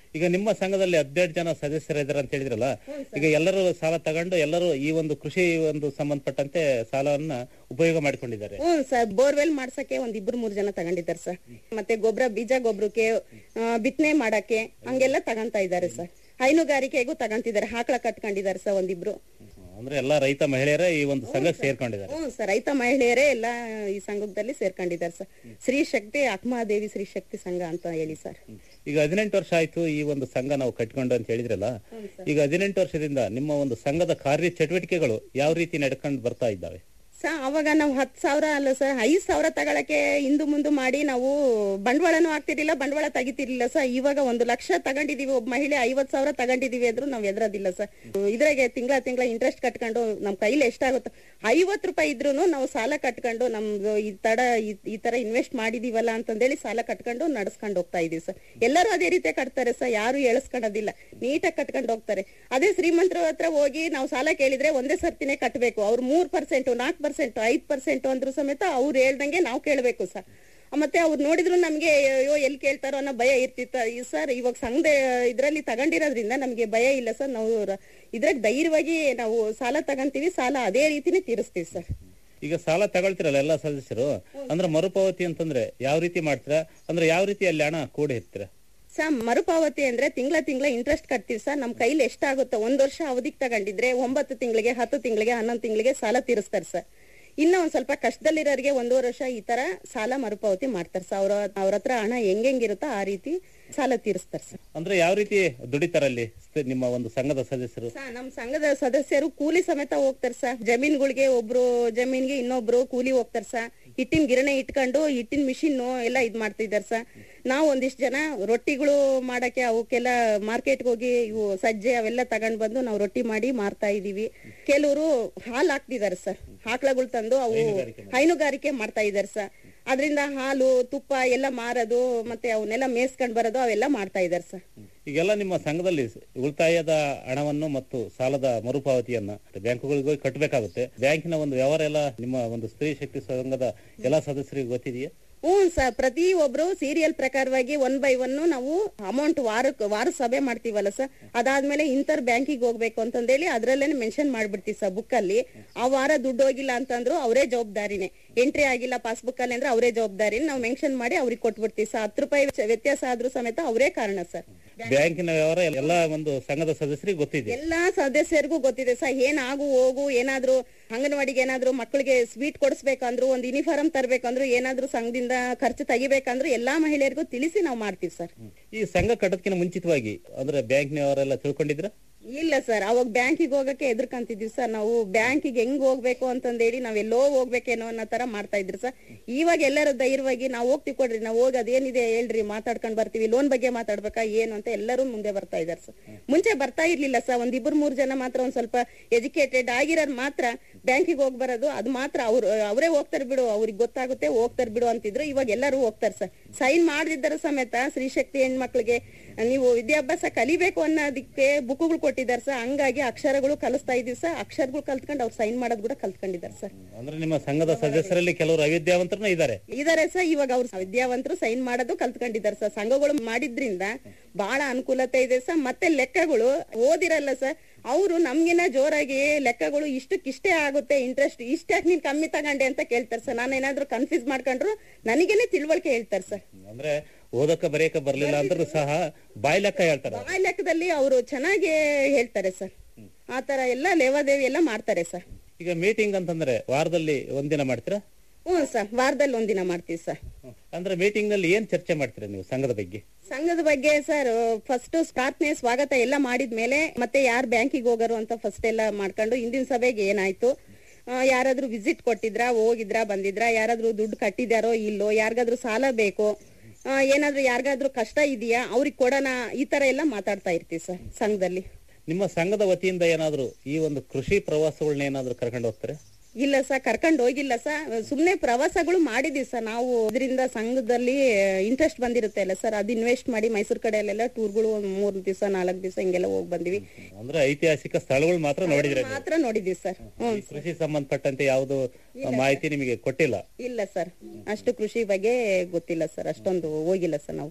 ಈಗ ನಿಮ್ಮ ಸಂಘದಲ್ಲಿ ಹದಿನೆಂಟು ಜನ ಸದಸ್ಯರಿದ್ದಾರೆ ಅಂತ ಹೇಳಿದ್ರಲ್ಲ ಈಗ ಎಲ್ಲರೂ ಸಾಲ ತಗೊಂಡು ಎಲ್ಲರೂ ಈ ಒಂದು ಕೃಷಿ ಒಂದು ಸಂಬಂಧಪಟ್ಟಂತೆ ಸಾಲವನ್ನ ಉಪಯೋಗ ಮಾಡಿಕೊಂಡಿದ್ದಾರೆ ಹ್ಞೂ ಸರ್ ಬೋರ್ವೆಲ್ ಮಾಡ್ಸಕ್ಕೆ ಒಂದ್ ಇಬ್ರು ಮೂರ್ ಜನ ತಗೊಂಡಿದ್ದಾರೆ ಸರ್ ಮತ್ತೆ ಗೊಬ್ಬರ ಬೀಜ ಗೊಬ್ಬರಕ್ಕೆ ಬಿತ್ತನೆ ಮಾಡಕ್ಕೆ ಹಂಗೆಲ್ಲ ತಗೊಂತ ಇದ್ದಾರೆ ಸರ್ ಹೈನುಗಾರಿಕೆಗೂ ತಗೊಂತಿದ್ದಾರೆ ಹಾಕ್ಳ ಕಟ್ಕೊಂಡಿದ್ದಾರೆ ಸರ್ ಒಂದಿಬ್ರು ಅಂದ್ರೆ ಎಲ್ಲಾ ರೈತ ಮಹಿಳೆಯರೇ ಈ ಒಂದು ಸಂಘಕ್ಕೆ ಸೇರ್ಕೊಂಡಿದ್ದಾರೆ ಹ್ಞೂ ಸರ್ ರೈತ ಮಹಿಳೆಯರೇ ಎಲ್ಲ ಈ ಸಂಘದಲ್ಲಿ ಸೇರ್ಕೊಂಡಿದ್ದಾರೆ ಸರ್ ಸ್ತ್ರೀ ಶಕ್ತಿ ಅಕ್ಮಾದೇವಿ ಸ್ತ್ರೀ ಶಕ್ತಿ ಸಂಘ ಅಂತ ಹೇಳಿ ಸರ್ ಈಗ ಹದಿನೆಂಟು ವರ್ಷ ಆಯ್ತು ಈ ಒಂದು ಸಂಘ ನಾವು ಕಟ್ಕೊಂಡು ಅಂತ ಹೇಳಿದ್ರಲ್ಲ ಈಗ ಹದಿನೆಂಟು ವರ್ಷದಿಂದ ನಿಮ್ಮ ಒಂದು ಸಂಘದ ಕಾರ್ಯ ಚಟುವಟಿಕೆಗಳು ಯಾವ ರೀತಿ ನಡ್ಕೊಂಡು ಬರ್ತಾ ಇದ್ದಾವೆ ಸ ಅವಾಗ ನಾವು ಹತ್ತು ಸಾವಿರ ಅಲ್ಲ ಸರ್ ಐದ್ ಸಾವಿರ ತಗೊಳಕ್ಕೆ ಹಿಂದು ಮುಂದು ಮಾಡಿ ನಾವು ಬಂಡವಾಳನೂ ಆಗ್ತಿರ್ಲಿಲ್ಲ ಬಂಡವಾಳ ತೆಗಿತಿರ್ಲಿಲ್ಲ ಸರ್ ಇವಾಗ ಒಂದು ಲಕ್ಷ ತಗೊಂಡಿದೀವಿ ಒಬ್ಬ ಮಹಿಳೆ ಐವತ್ ಸಾವಿರ ತಗೊಂಡಿದೀವಿ ಅಂದ್ರೂ ನಾವ್ ಎದ್ರೋದಿಲ್ಲ ಸರ್ ಇದ್ರಾಗೆ ತಿಂಗಳ ತಿಂಗಳ ಇಂಟ್ರೆಸ್ಟ್ ಕಟ್ಕೊಂಡು ನಮ್ ಕೈಲಿ ಎಷ್ಟಾಗುತ್ತೋ ಐವತ್ ರೂಪಾಯಿ ಇದ್ರೂನು ನಾವು ಸಾಲ ಕಟ್ಕೊಂಡು ನಮ್ದು ಈ ತಡ ಈ- ಈ ತರ ಇನ್ವೆಸ್ಟ್ ಮಾಡಿದೀವಲ್ಲ ಅಂತಂದೇಳಿ ಸಾಲ ಕಟ್ಕೊಂಡು ನಡ್ಸ್ಕೊಂಡು ಹೋಗ್ತಾ ಇದೀವಿ ಸರ್ ಎಲ್ಲರೂ ಅದೇ ರೀತಿ ಕಟ್ತಾರೆ ಸರ್ ಯಾರು ಎಳಸ್ಕೊಳ್ಳೋದಿಲ್ಲ ನೀಟಾಗಿ ಕಟ್ಕೊಂಡು ಹೋಗ್ತಾರೆ ಅದೇ ಶ್ರೀಮಂತರ ಹತ್ರ ಹೋಗಿ ನಾವು ಸಾಲ ಕೇಳಿದ್ರೆ ಒಂದೇ ಸರ್ತಿನೇ ಕಟ್ಟಬೇಕು ಅವ್ರು ಮೂರ್ ಪರ್ಸೆಂಟ್ ನಾಲ್ಕು ಪರ್ಸೆಂಟ್ ಐದ್ ಪರ್ಸೆಂಟ್ ಅಂದ್ರೂ ಸಮೇತ ಅವ್ರು ಹೇಳ್ದಂಗೆ ನಾವು ಕೇಳಬೇಕು ಸರ್ ಮತ್ತೆ ಅವ್ರು ನೋಡಿದ್ರು ನಮ್ಗೆ ಅಯ್ಯೋ ಎಲ್ಲಿ ಕೇಳ್ತಾರೋ ಅನ್ನೋ ಭಯ ಇರ್ತಿತ್ತ ಈ ಸರ್ ಇವಾಗ ಸಂಘದ ಇದ್ರಲ್ಲಿ ತಗೊಂಡಿರೋದ್ರಿಂದ ನಮ್ಗೆ ಭಯ ಇಲ್ಲ ಸರ್ ನಾವು ರ- ಇದ್ರಾಗ ಧೈರ್ಯವಾಗಿ ನಾವು ಸಾಲ ತಗೊಂತೀವಿ ಸಾಲ ಅದೇ ರೀತಿನೇ ತೀರಿಸ್ತೀವಿ ಸರ್ ಈಗ ಸಾಲ ತಗೊಳ್ತಿರಲ್ಲ ಎಲ್ಲಾ ಸದಸ್ಯರು ಅಂದ್ರೆ ಮರುಪಾವತಿ ಅಂತಂದ್ರೆ ಯಾವ ರೀತಿ ಮಾಡ್ತೀರಾ ಅಂದ್ರೆ ಯಾವ ರೀತಿ ಅಲ್ಲಿ ಹಣ ಕೂಡಿ ಇರ್ತೀರಾ ಸರ್ ಮರುಪಾವತಿ ಅಂದ್ರೆ ತಿಂಗಳ ತಿಂಗಳ ಇಂಟ್ರೆಸ್ಟ್ ಕಟ್ತೀವಿ ಸರ್ ನಮ್ ಕೈಲಿ ಎಷ್ಟಾಗುತ್ತೋ ಒಂದ್ ವರ್ಷ ಅವಧಿಗೆ ತಗೊಂಡಿದ್ರೆ ಒಂಬತ್ತು ತಿಂಗಳಿಗೆ ಹತ್ತು ತಿಂಗಳಿಗೆ ಹನ್ನೊಂದು ತಿಂಗಳಿಗೆ ಸಾಲ ತೀರಿಸ್ತಾರೆ ಸರ್ ಇನ್ನ ಒಂದ್ ಸ್ವಲ್ಪ ಕಷ್ಟದಲ್ಲಿರೋರಿಗೆ ಒಂದೂವರೆ ವರ್ಷ ಈ ತರ ಸಾಲ ಮರುಪಾವತಿ ಮಾಡ್ತಾರೆ ಸರ್ ಅವ್ರ ಅವ್ರ ಹತ್ರ ಹಣ ಹೆಂಗೆಂಗಿರುತ್ತೋ ಆ ರೀತಿ ಸಾಲ ತೀರಿಸ್ತಾರೆ ಸರ್ ಅಂದ್ರೆ ಯಾವ ರೀತಿ ದುಡಿತಾರಲ್ಲಿ ಸ- ನಿಮ್ಮ ಒಂದು ಸಂಘದ ಸದಸ್ಯರು ಸರ್ ನಮ್ ಸಂಘದ ಸದಸ್ಯರು ಕೂಲಿ ಸಮೇತ ಹೋಗ್ತಾರೆ ಸರ್ ಜಮೀನ್ಗಳಿಗೆ ಒಬ್ರು ಜಮೀನ್ಗೆ ಇನ್ನೊಬ್ರು ಕೂಲಿ ಹೋಗ್ತಾರೆ ಸರ್ ಹಿಟ್ಟಿನ ಗಿರಣೆ ಇಟ್ಕೊಂಡು ಹಿಟ್ಟಿನ ಮಿಷಿನ್ ಎಲ್ಲ ಇದ್ ಮಾಡ್ತಿದ್ದಾರೆ ಸರ್ ನಾವು ಒಂದಿಷ್ಟು ಜನ ರೊಟ್ಟಿಗಳು ಮಾಡಕ್ಕೆ ಅವಕ್ಕೆಲ್ಲ ಮಾರ್ಕೆಟ್ಗೆ ಹೋಗಿ ಇವು ಸಜ್ಜೆ ಅವೆಲ್ಲ ತಗೊಂಡ್ ಬಂದು ನಾವು ರೊಟ್ಟಿ ಮಾಡಿ ಮಾರ್ತಾ ಇದೀವಿ ಕೆಲವರು ಹಾಲು ಹಾಕ್ತಿದ್ದಾರೆ ಸರ್ ಆಕಳಗಳು ತಂದು ಅವು ಹೈನುಗಾರಿಕೆ ಮಾಡ್ತಾ ಇದ್ದಾರೆ ಸರ್ ಅದರಿಂದ ಹಾಲು ತುಪ್ಪ ಎಲ್ಲ ಮಾರೋದು ಮತ್ತೆ ಅವನ್ನೆಲ್ಲ ಮೇಯಿಸ್ಕೊಂಡ್ ಬರೋದು ಅವೆಲ್ಲ ಮಾಡ್ತಾ ಇದ್ದಾರೆ ಸರ್ ಈಗೆಲ್ಲ ನಿಮ್ಮ ಸಂಘದಲ್ಲಿ ಉಳಿತಾಯದ ಹಣವನ್ನು ಮತ್ತು ಸಾಲದ ಮರುಪಾವತಿಯನ್ನ ಬ್ಯಾಂಕುಗಳಿಗೆ ಹೋಗಿ ಕಟ್ಟಬೇಕಾಗುತ್ತೆ ಬ್ಯಾಂಕಿನ ಒಂದು ವ್ಯವಹಾರ ಎಲ್ಲ ನಿಮ್ಮ ಒಂದು ಸ್ತ್ರೀ ಶಕ್ತಿ ಸಂಘದ ಎಲ್ಲಾ ಸದಸ್ಯರಿಗೆ ಗೊತ್ತಿದೆಯಾ ಹ್ಞೂ ಸರ್ ಪ್ರತಿ ಒಬ್ರು ಸೀರಿಯಲ್ ಪ್ರಕಾರವಾಗಿ ಒನ್ ಬೈ ಒನ್ ನಾವು ಅಮೌಂಟ್ ವಾರಕ್ಕೆ ವಾರ ಸಭೆ ಮಾಡ್ತೀವಲ್ಲ ಸರ್ ಅದಾದ್ಮೇಲೆ ಇಂತರ ಬ್ಯಾಂಕಿಗೆ ಹೋಗ್ಬೇಕು ಅಂತಂದೇಳಿ ಅದ್ರಲ್ಲೇನೆ ಮೆನ್ಷನ್ ಮಾಡ್ಬಿಡ್ತೀವಿ ಸರ್ ಬುಕ್ ಅಲ್ಲಿ ಆ ವಾರ ದುಡ್ಡು ಹೋಗಿಲ್ಲ ಅಂತಂದ್ರು ಅವರೇ ಜವಾಬ್ದಾರಿನೇ ಎಂಟ್ರಿ ಆಗಿಲ್ಲ ಪಾಸ್ಬುಕ್ ಅಲ್ಲಿ ಅಂದ್ರೆ ಅವರೇ ಜವಾಬ್ದಾರಿ ನಾವು ಮೆನ್ಷನ್ ಮಾಡಿ ಅವ್ರಿಗೆ ಕೊಟ್ಬಿಡ್ತೀವಿ ಸರ್ ಹತ್ತು ರೂಪಾಯಿ ವ್ಯತ್ಯಾಸ ಆದ್ರೂ ಸಮೇತ ಅವರೇ ಕಾರಣ ಸರ್ ಬ್ಯಾಂಕಿನ ವ್ಯವಹಾರ ಎಲ್ಲ ಒಂದು ಸಂಘದ ಸದಸ್ಯರಿಗೆ ಗೊತ್ತಿದೆ ಎಲ್ಲಾ ಸದಸ್ಯರಿಗೂ ಗೊತ್ತಿದೆ ಸರ್ ಏನಾಗು ಹೋಗು ಏನಾದ್ರೂ ಅಂಗನವಾಡಿಗೆ ಏನಾದ್ರೂ ಮಕ್ಕಳಿಗೆ ಸ್ವೀಟ್ ಕೊಡಿಸ್ಬೇಕಂದ್ರು ಒಂದ್ ಯೂನಿಫಾರ್ಮ್ ತರ್ಬೇಕಂದ್ರು ಏನಾದ್ರೂ ಸಂಘದಿಂದ ಖರ್ಚು ತೆಗಿಬೇಕಂದ್ರು ಎಲ್ಲಾ ಮಹಿಳೆಯರಿಗೂ ತಿಳಿಸಿ ನಾವು ಮಾಡ್ತೀವಿ ಸರ್ ಈ ಸಂಘ ಕಟ್ಟೋದಕ್ಕಿಂತ ಮುಂಚಿತವಾಗಿ ಅಂದ್ರೆ ಬ್ಯಾಂಕಿನ ವ್ಯವಹಾರ ಎಲ್ಲ ತಿಳ್ಕೊಂಡಿದ್ರ ಇಲ್ಲ ಸರ್ ಅವಾಗ ಬ್ಯಾಂಕಿಗೆ ಹೋಗಕ್ಕೆ ಎದುರ್ಕಂತಿದ್ವಿ ಸರ್ ನಾವು ಬ್ಯಾಂಕಿಗೆ ಹೆಂಗ್ ಹೋಗ್ಬೇಕು ಅಂತಂದೇಳಿ ನಾವ್ ಎಲ್ಲೋ ಹೋಗ್ಬೇಕೇನೋ ಅನ್ನೋ ತರ ಮಾಡ್ತಾ ಇದ್ರಿ ಸರ್ ಇವಾಗ ಎಲ್ಲರೂ ಧೈರ್ಯವಾಗಿ ನಾವು ಹೋಗ್ತೀವಿ ಕೊಡ್ರಿ ನಾವು ಹೋಗಿ ಅದೇನಿದೆ ಹೇಳ್ರಿ ಮಾತಾಡ್ಕೊಂಡ್ ಬರ್ತೀವಿ ಲೋನ್ ಬಗ್ಗೆ ಮಾತಾಡ್ಬೇಕಾ ಏನು ಅಂತ ಎಲ್ಲರೂ ಮುಂದೆ ಬರ್ತಾ ಇದಾರೆ ಸರ್ ಮುಂಚೆ ಬರ್ತಾ ಇರ್ಲಿಲ್ಲ ಸರ್ ಒಂದ್ ಇಬ್ಬರು ಮೂರ್ ಜನ ಮಾತ್ರ ಒಂದ್ ಸ್ವಲ್ಪ ಎಜುಕೇಟೆಡ್ ಆಗಿರೋರ್ ಮಾತ್ರ ಬ್ಯಾಂಕಿಗೆ ಹೋಗ್ ಬರೋದು ಅದು ಮಾತ್ರ ಅವ್ರು ಅವರೇ ಹೋಗ್ತಾರೆ ಬಿಡು ಅವ್ರಿಗೆ ಗೊತ್ತಾಗುತ್ತೆ ಹೋಗ್ತಾರೆ ಬಿಡು ಅಂತಿದ್ರು ಇವಾಗ ಎಲ್ಲರೂ ಹೋಗ್ತಾರೆ ಸರ್ ಸೈನ್ ಮಾಡದಿದ್ದರೂ ಸಮೇತ ಸ್ತ್ರೀಶಕ್ತಿ ಹೆಣ್ಮಕ್ಳಿಗೆ ನೀವು ವಿದ್ಯಾಭ್ಯಾಸ ಕಲಿಬೇಕು ಅನ್ನೋದಕ್ಕೆ ಬುಕ್ಗಳು ಕೊಟ್ಟಿದ್ದಾರೆ ಸರ್ ಹಂಗಾಗಿ ಅಕ್ಷರಗಳು ಕಲಿಸ್ತಾ ಇದೀವಿ ಸರ್ ಅಕ್ಷರಗಳು ಕಲ್ತ್ಕೊಂಡು ಅವ್ರು ಸೈನ್ ಮಾಡೋದು ಕೂಡ ಕಲ್ತ್ಕೊಂಡಿದ್ದಾರೆ ಸರ್ ಅಂದ್ರೆ ನಿಮ್ಮ ಸಂಘದ ಸದಸ್ಯರಲ್ಲಿ ಕೆಲವರು ಅವಿದ್ಯಾವಂತರನ್ನ ಇದ್ದಾರೆ ಇದಾರೆ ಸರ್ ಇವಾಗ ಅವ್ರು ವಿದ್ಯಾವಂತರು ಸೈನ್ ಮಾಡೋದು ಕಲ್ತ್ಕೊಂಡಿದ್ದಾರೆ ಸರ್ ಸಂಘಗಳು ಮಾಡಿದ್ರಿಂದ ಬಹಳ ಅನುಕೂಲತೆ ಇದೆ ಸರ್ ಮತ್ತೆ ಲೆಕ್ಕಗಳು ಓದಿರಲ್ಲ ಸರ್ ಅವರು ನಮ್ಗಿನ ಜೋರಾಗಿ ಲೆಕ್ಕಗಳು ಇಷ್ಟಕ್ಕಿಷ್ಟೇ ಆಗುತ್ತೆ ಇಂಟ್ರೆಸ್ಟ್ ಇಷ್ಟಾಕ್ ನೀನ್ ಕಮ್ಮಿ ತಗೊಂಡೆ ಅಂತ ಕೇಳ್ತಾರೆ ಸರ್ ನಾನು ಏನಾದ್ರು ಕನ್ಫ್ಯೂಸ್ ಮಾಡ್ಕೊಂಡ್ರು ನನಗೇನೆ ತಿಳುವಳಿಕೆ ಹೇಳ್ತಾರೆ ಸರ್ ಅಂದ್ರೆ ಓದಕ್ಕ ಬರೆಯಕ ಬರ್ಲಿಲ್ಲ ಅಂದ್ರೂ ಸಹ ಬಾಯಿ ಲೆಕ್ಕ ಹೇಳ್ತಾರೆ ಆ ಲೆಕ್ಕದಲ್ಲಿ ಅವರು ಚೆನ್ನಾಗಿ ಹೇಳ್ತಾರೆ ಸರ್ ಆ ತರ ಎಲ್ಲ ಲೇವಾದೇವಿ ಎಲ್ಲ ಮಾಡ್ತಾರೆ ಸರ್ ಈಗ ಮೀಟಿಂಗ್ ಅಂತಂದ್ರೆ ವಾರದಲ್ಲಿ ಒಂದಿನ ಮಾಡ್ತೀರಾ ಹ್ಞೂ ಸರ್ ವಾರದಲ್ಲಿ ಒಂದಿನ ಮಾಡ್ತೀವಿ ಸರ್ ಅಂದ್ರೆ ಮೀಟಿಂಗ್ ನಲ್ಲಿ ಏನ್ ಚರ್ಚೆ ಮಾಡ್ತೀರಾ ನೀವು ಸಂಘದ ಬಗ್ಗೆ ಸಂಘದ ಬಗ್ಗೆ ಸರ್ ಫಸ್ಟ್ ಪ್ರಾರ್ಥನೆ ಸ್ವಾಗತ ಎಲ್ಲ ಮಾಡಿದ್ಮೇಲೆ ಮತ್ತೆ ಯಾರು ಬ್ಯಾಂಕಿಗೆ ಹೋಗರು ಅಂತ ಫಸ್ಟ್ ಎಲ್ಲ ಮಾಡ್ಕೊಂಡು ಹಿಂದಿನ ಸಭೆಗೆ ಏನಾಯ್ತು ಆ, ಯಾರಾದ್ರೂ ವಿಸಿಟ್ ಕೊಟ್ಟಿದ್ರಾ ಹೋಗಿದ್ರಾ ಬಂದಿದ್ರಾ ಯಾರಾದ್ರೂ ದುಡ್ಡು ಕಟ್ಟಿದಾರೋ ಇಲ್ಲೋ ಯಾರಿಗಾದ್ರೂ ಸಾಲ ಬೇಕು ಆ, ಏನಾದ್ರೂ ಯಾರಿಗಾದ್ರೂ ಕಷ್ಟ ಇದೆಯಾ ಅವ್ರಿಗೆ ಕೊಡೋಣ ಈ ತರ ಎಲ್ಲ ಮಾತಾಡ್ತಾ ಇರ್ತೀವಿ ಸರ್ ಸಂಘದಲ್ಲಿ ನಿಮ್ಮ ಸಂಘದ ವತಿಯಿಂದ ಏನಾದ್ರು ಈ ಒಂದು ಕೃಷಿ ಪ್ರವಾಸಗಳನ್ನ ಏನಾದ್ರು ಕರ್ಕೊಂಡು ಹೋಗ್ತಾರೆ ಇಲ್ಲ ಸರ್ ಕರ್ಕೊಂಡು ಹೋಗಿಲ್ಲ ಸರ್ ಸುಮ್ನೆ ಪ್ರವಾಸಗಳು ಮಾಡಿದೀವಿ ಸರ್ ನಾವು ಇದರಿಂದ ಸಂಘದಲ್ಲಿ ಇಂಟ್ರೆಸ್ಟ್ ಬಂದಿರುತ್ತೆ ಅಲ್ಲ ಸರ್ ಅದು ಇನ್ವೆಸ್ಟ್ ಮಾಡಿ ಮೈಸೂರು ಕಡೆಯಲ್ಲೆಲ್ಲ ಟೂರ್ಗಳು ಒಂದ್ ಮೂರ್ ದಿವಸ ನಾಲ್ಕು ದಿವಸ ಹಿಂಗೆಲ್ಲ ಹೋಗಿ ಬಂದಿವಿ ಅಂದ್ರೆ ಐತಿಹಾಸಿಕ ಸ್ಥಳಗಳು ಮಾತ್ರ ನೋಡಿದ್ರೆ ನೀವು. ಮಾತ್ರ ನೋಡಿದೀವಿ ಸರ್ ಹ್ಮ್ ಈ ಕೃಷಿ ಸಂಬಂಧಪಟ್ಟಂತೆ ಯಾವುದು ಮಾಹಿತಿ ನಿಮಗೆ ಕೊಟ್ಟಿಲ್ಲ ಇಲ್ಲ ಸರ್ ಅಷ್ಟು ಕೃಷಿ ಬಗ್ಗೆ ಗೊತ್ತಿಲ್ಲ ಸರ್ ಅಷ್ಟೊಂದು ಹೋಗಿಲ್ಲ ಸರ್ ನಾವು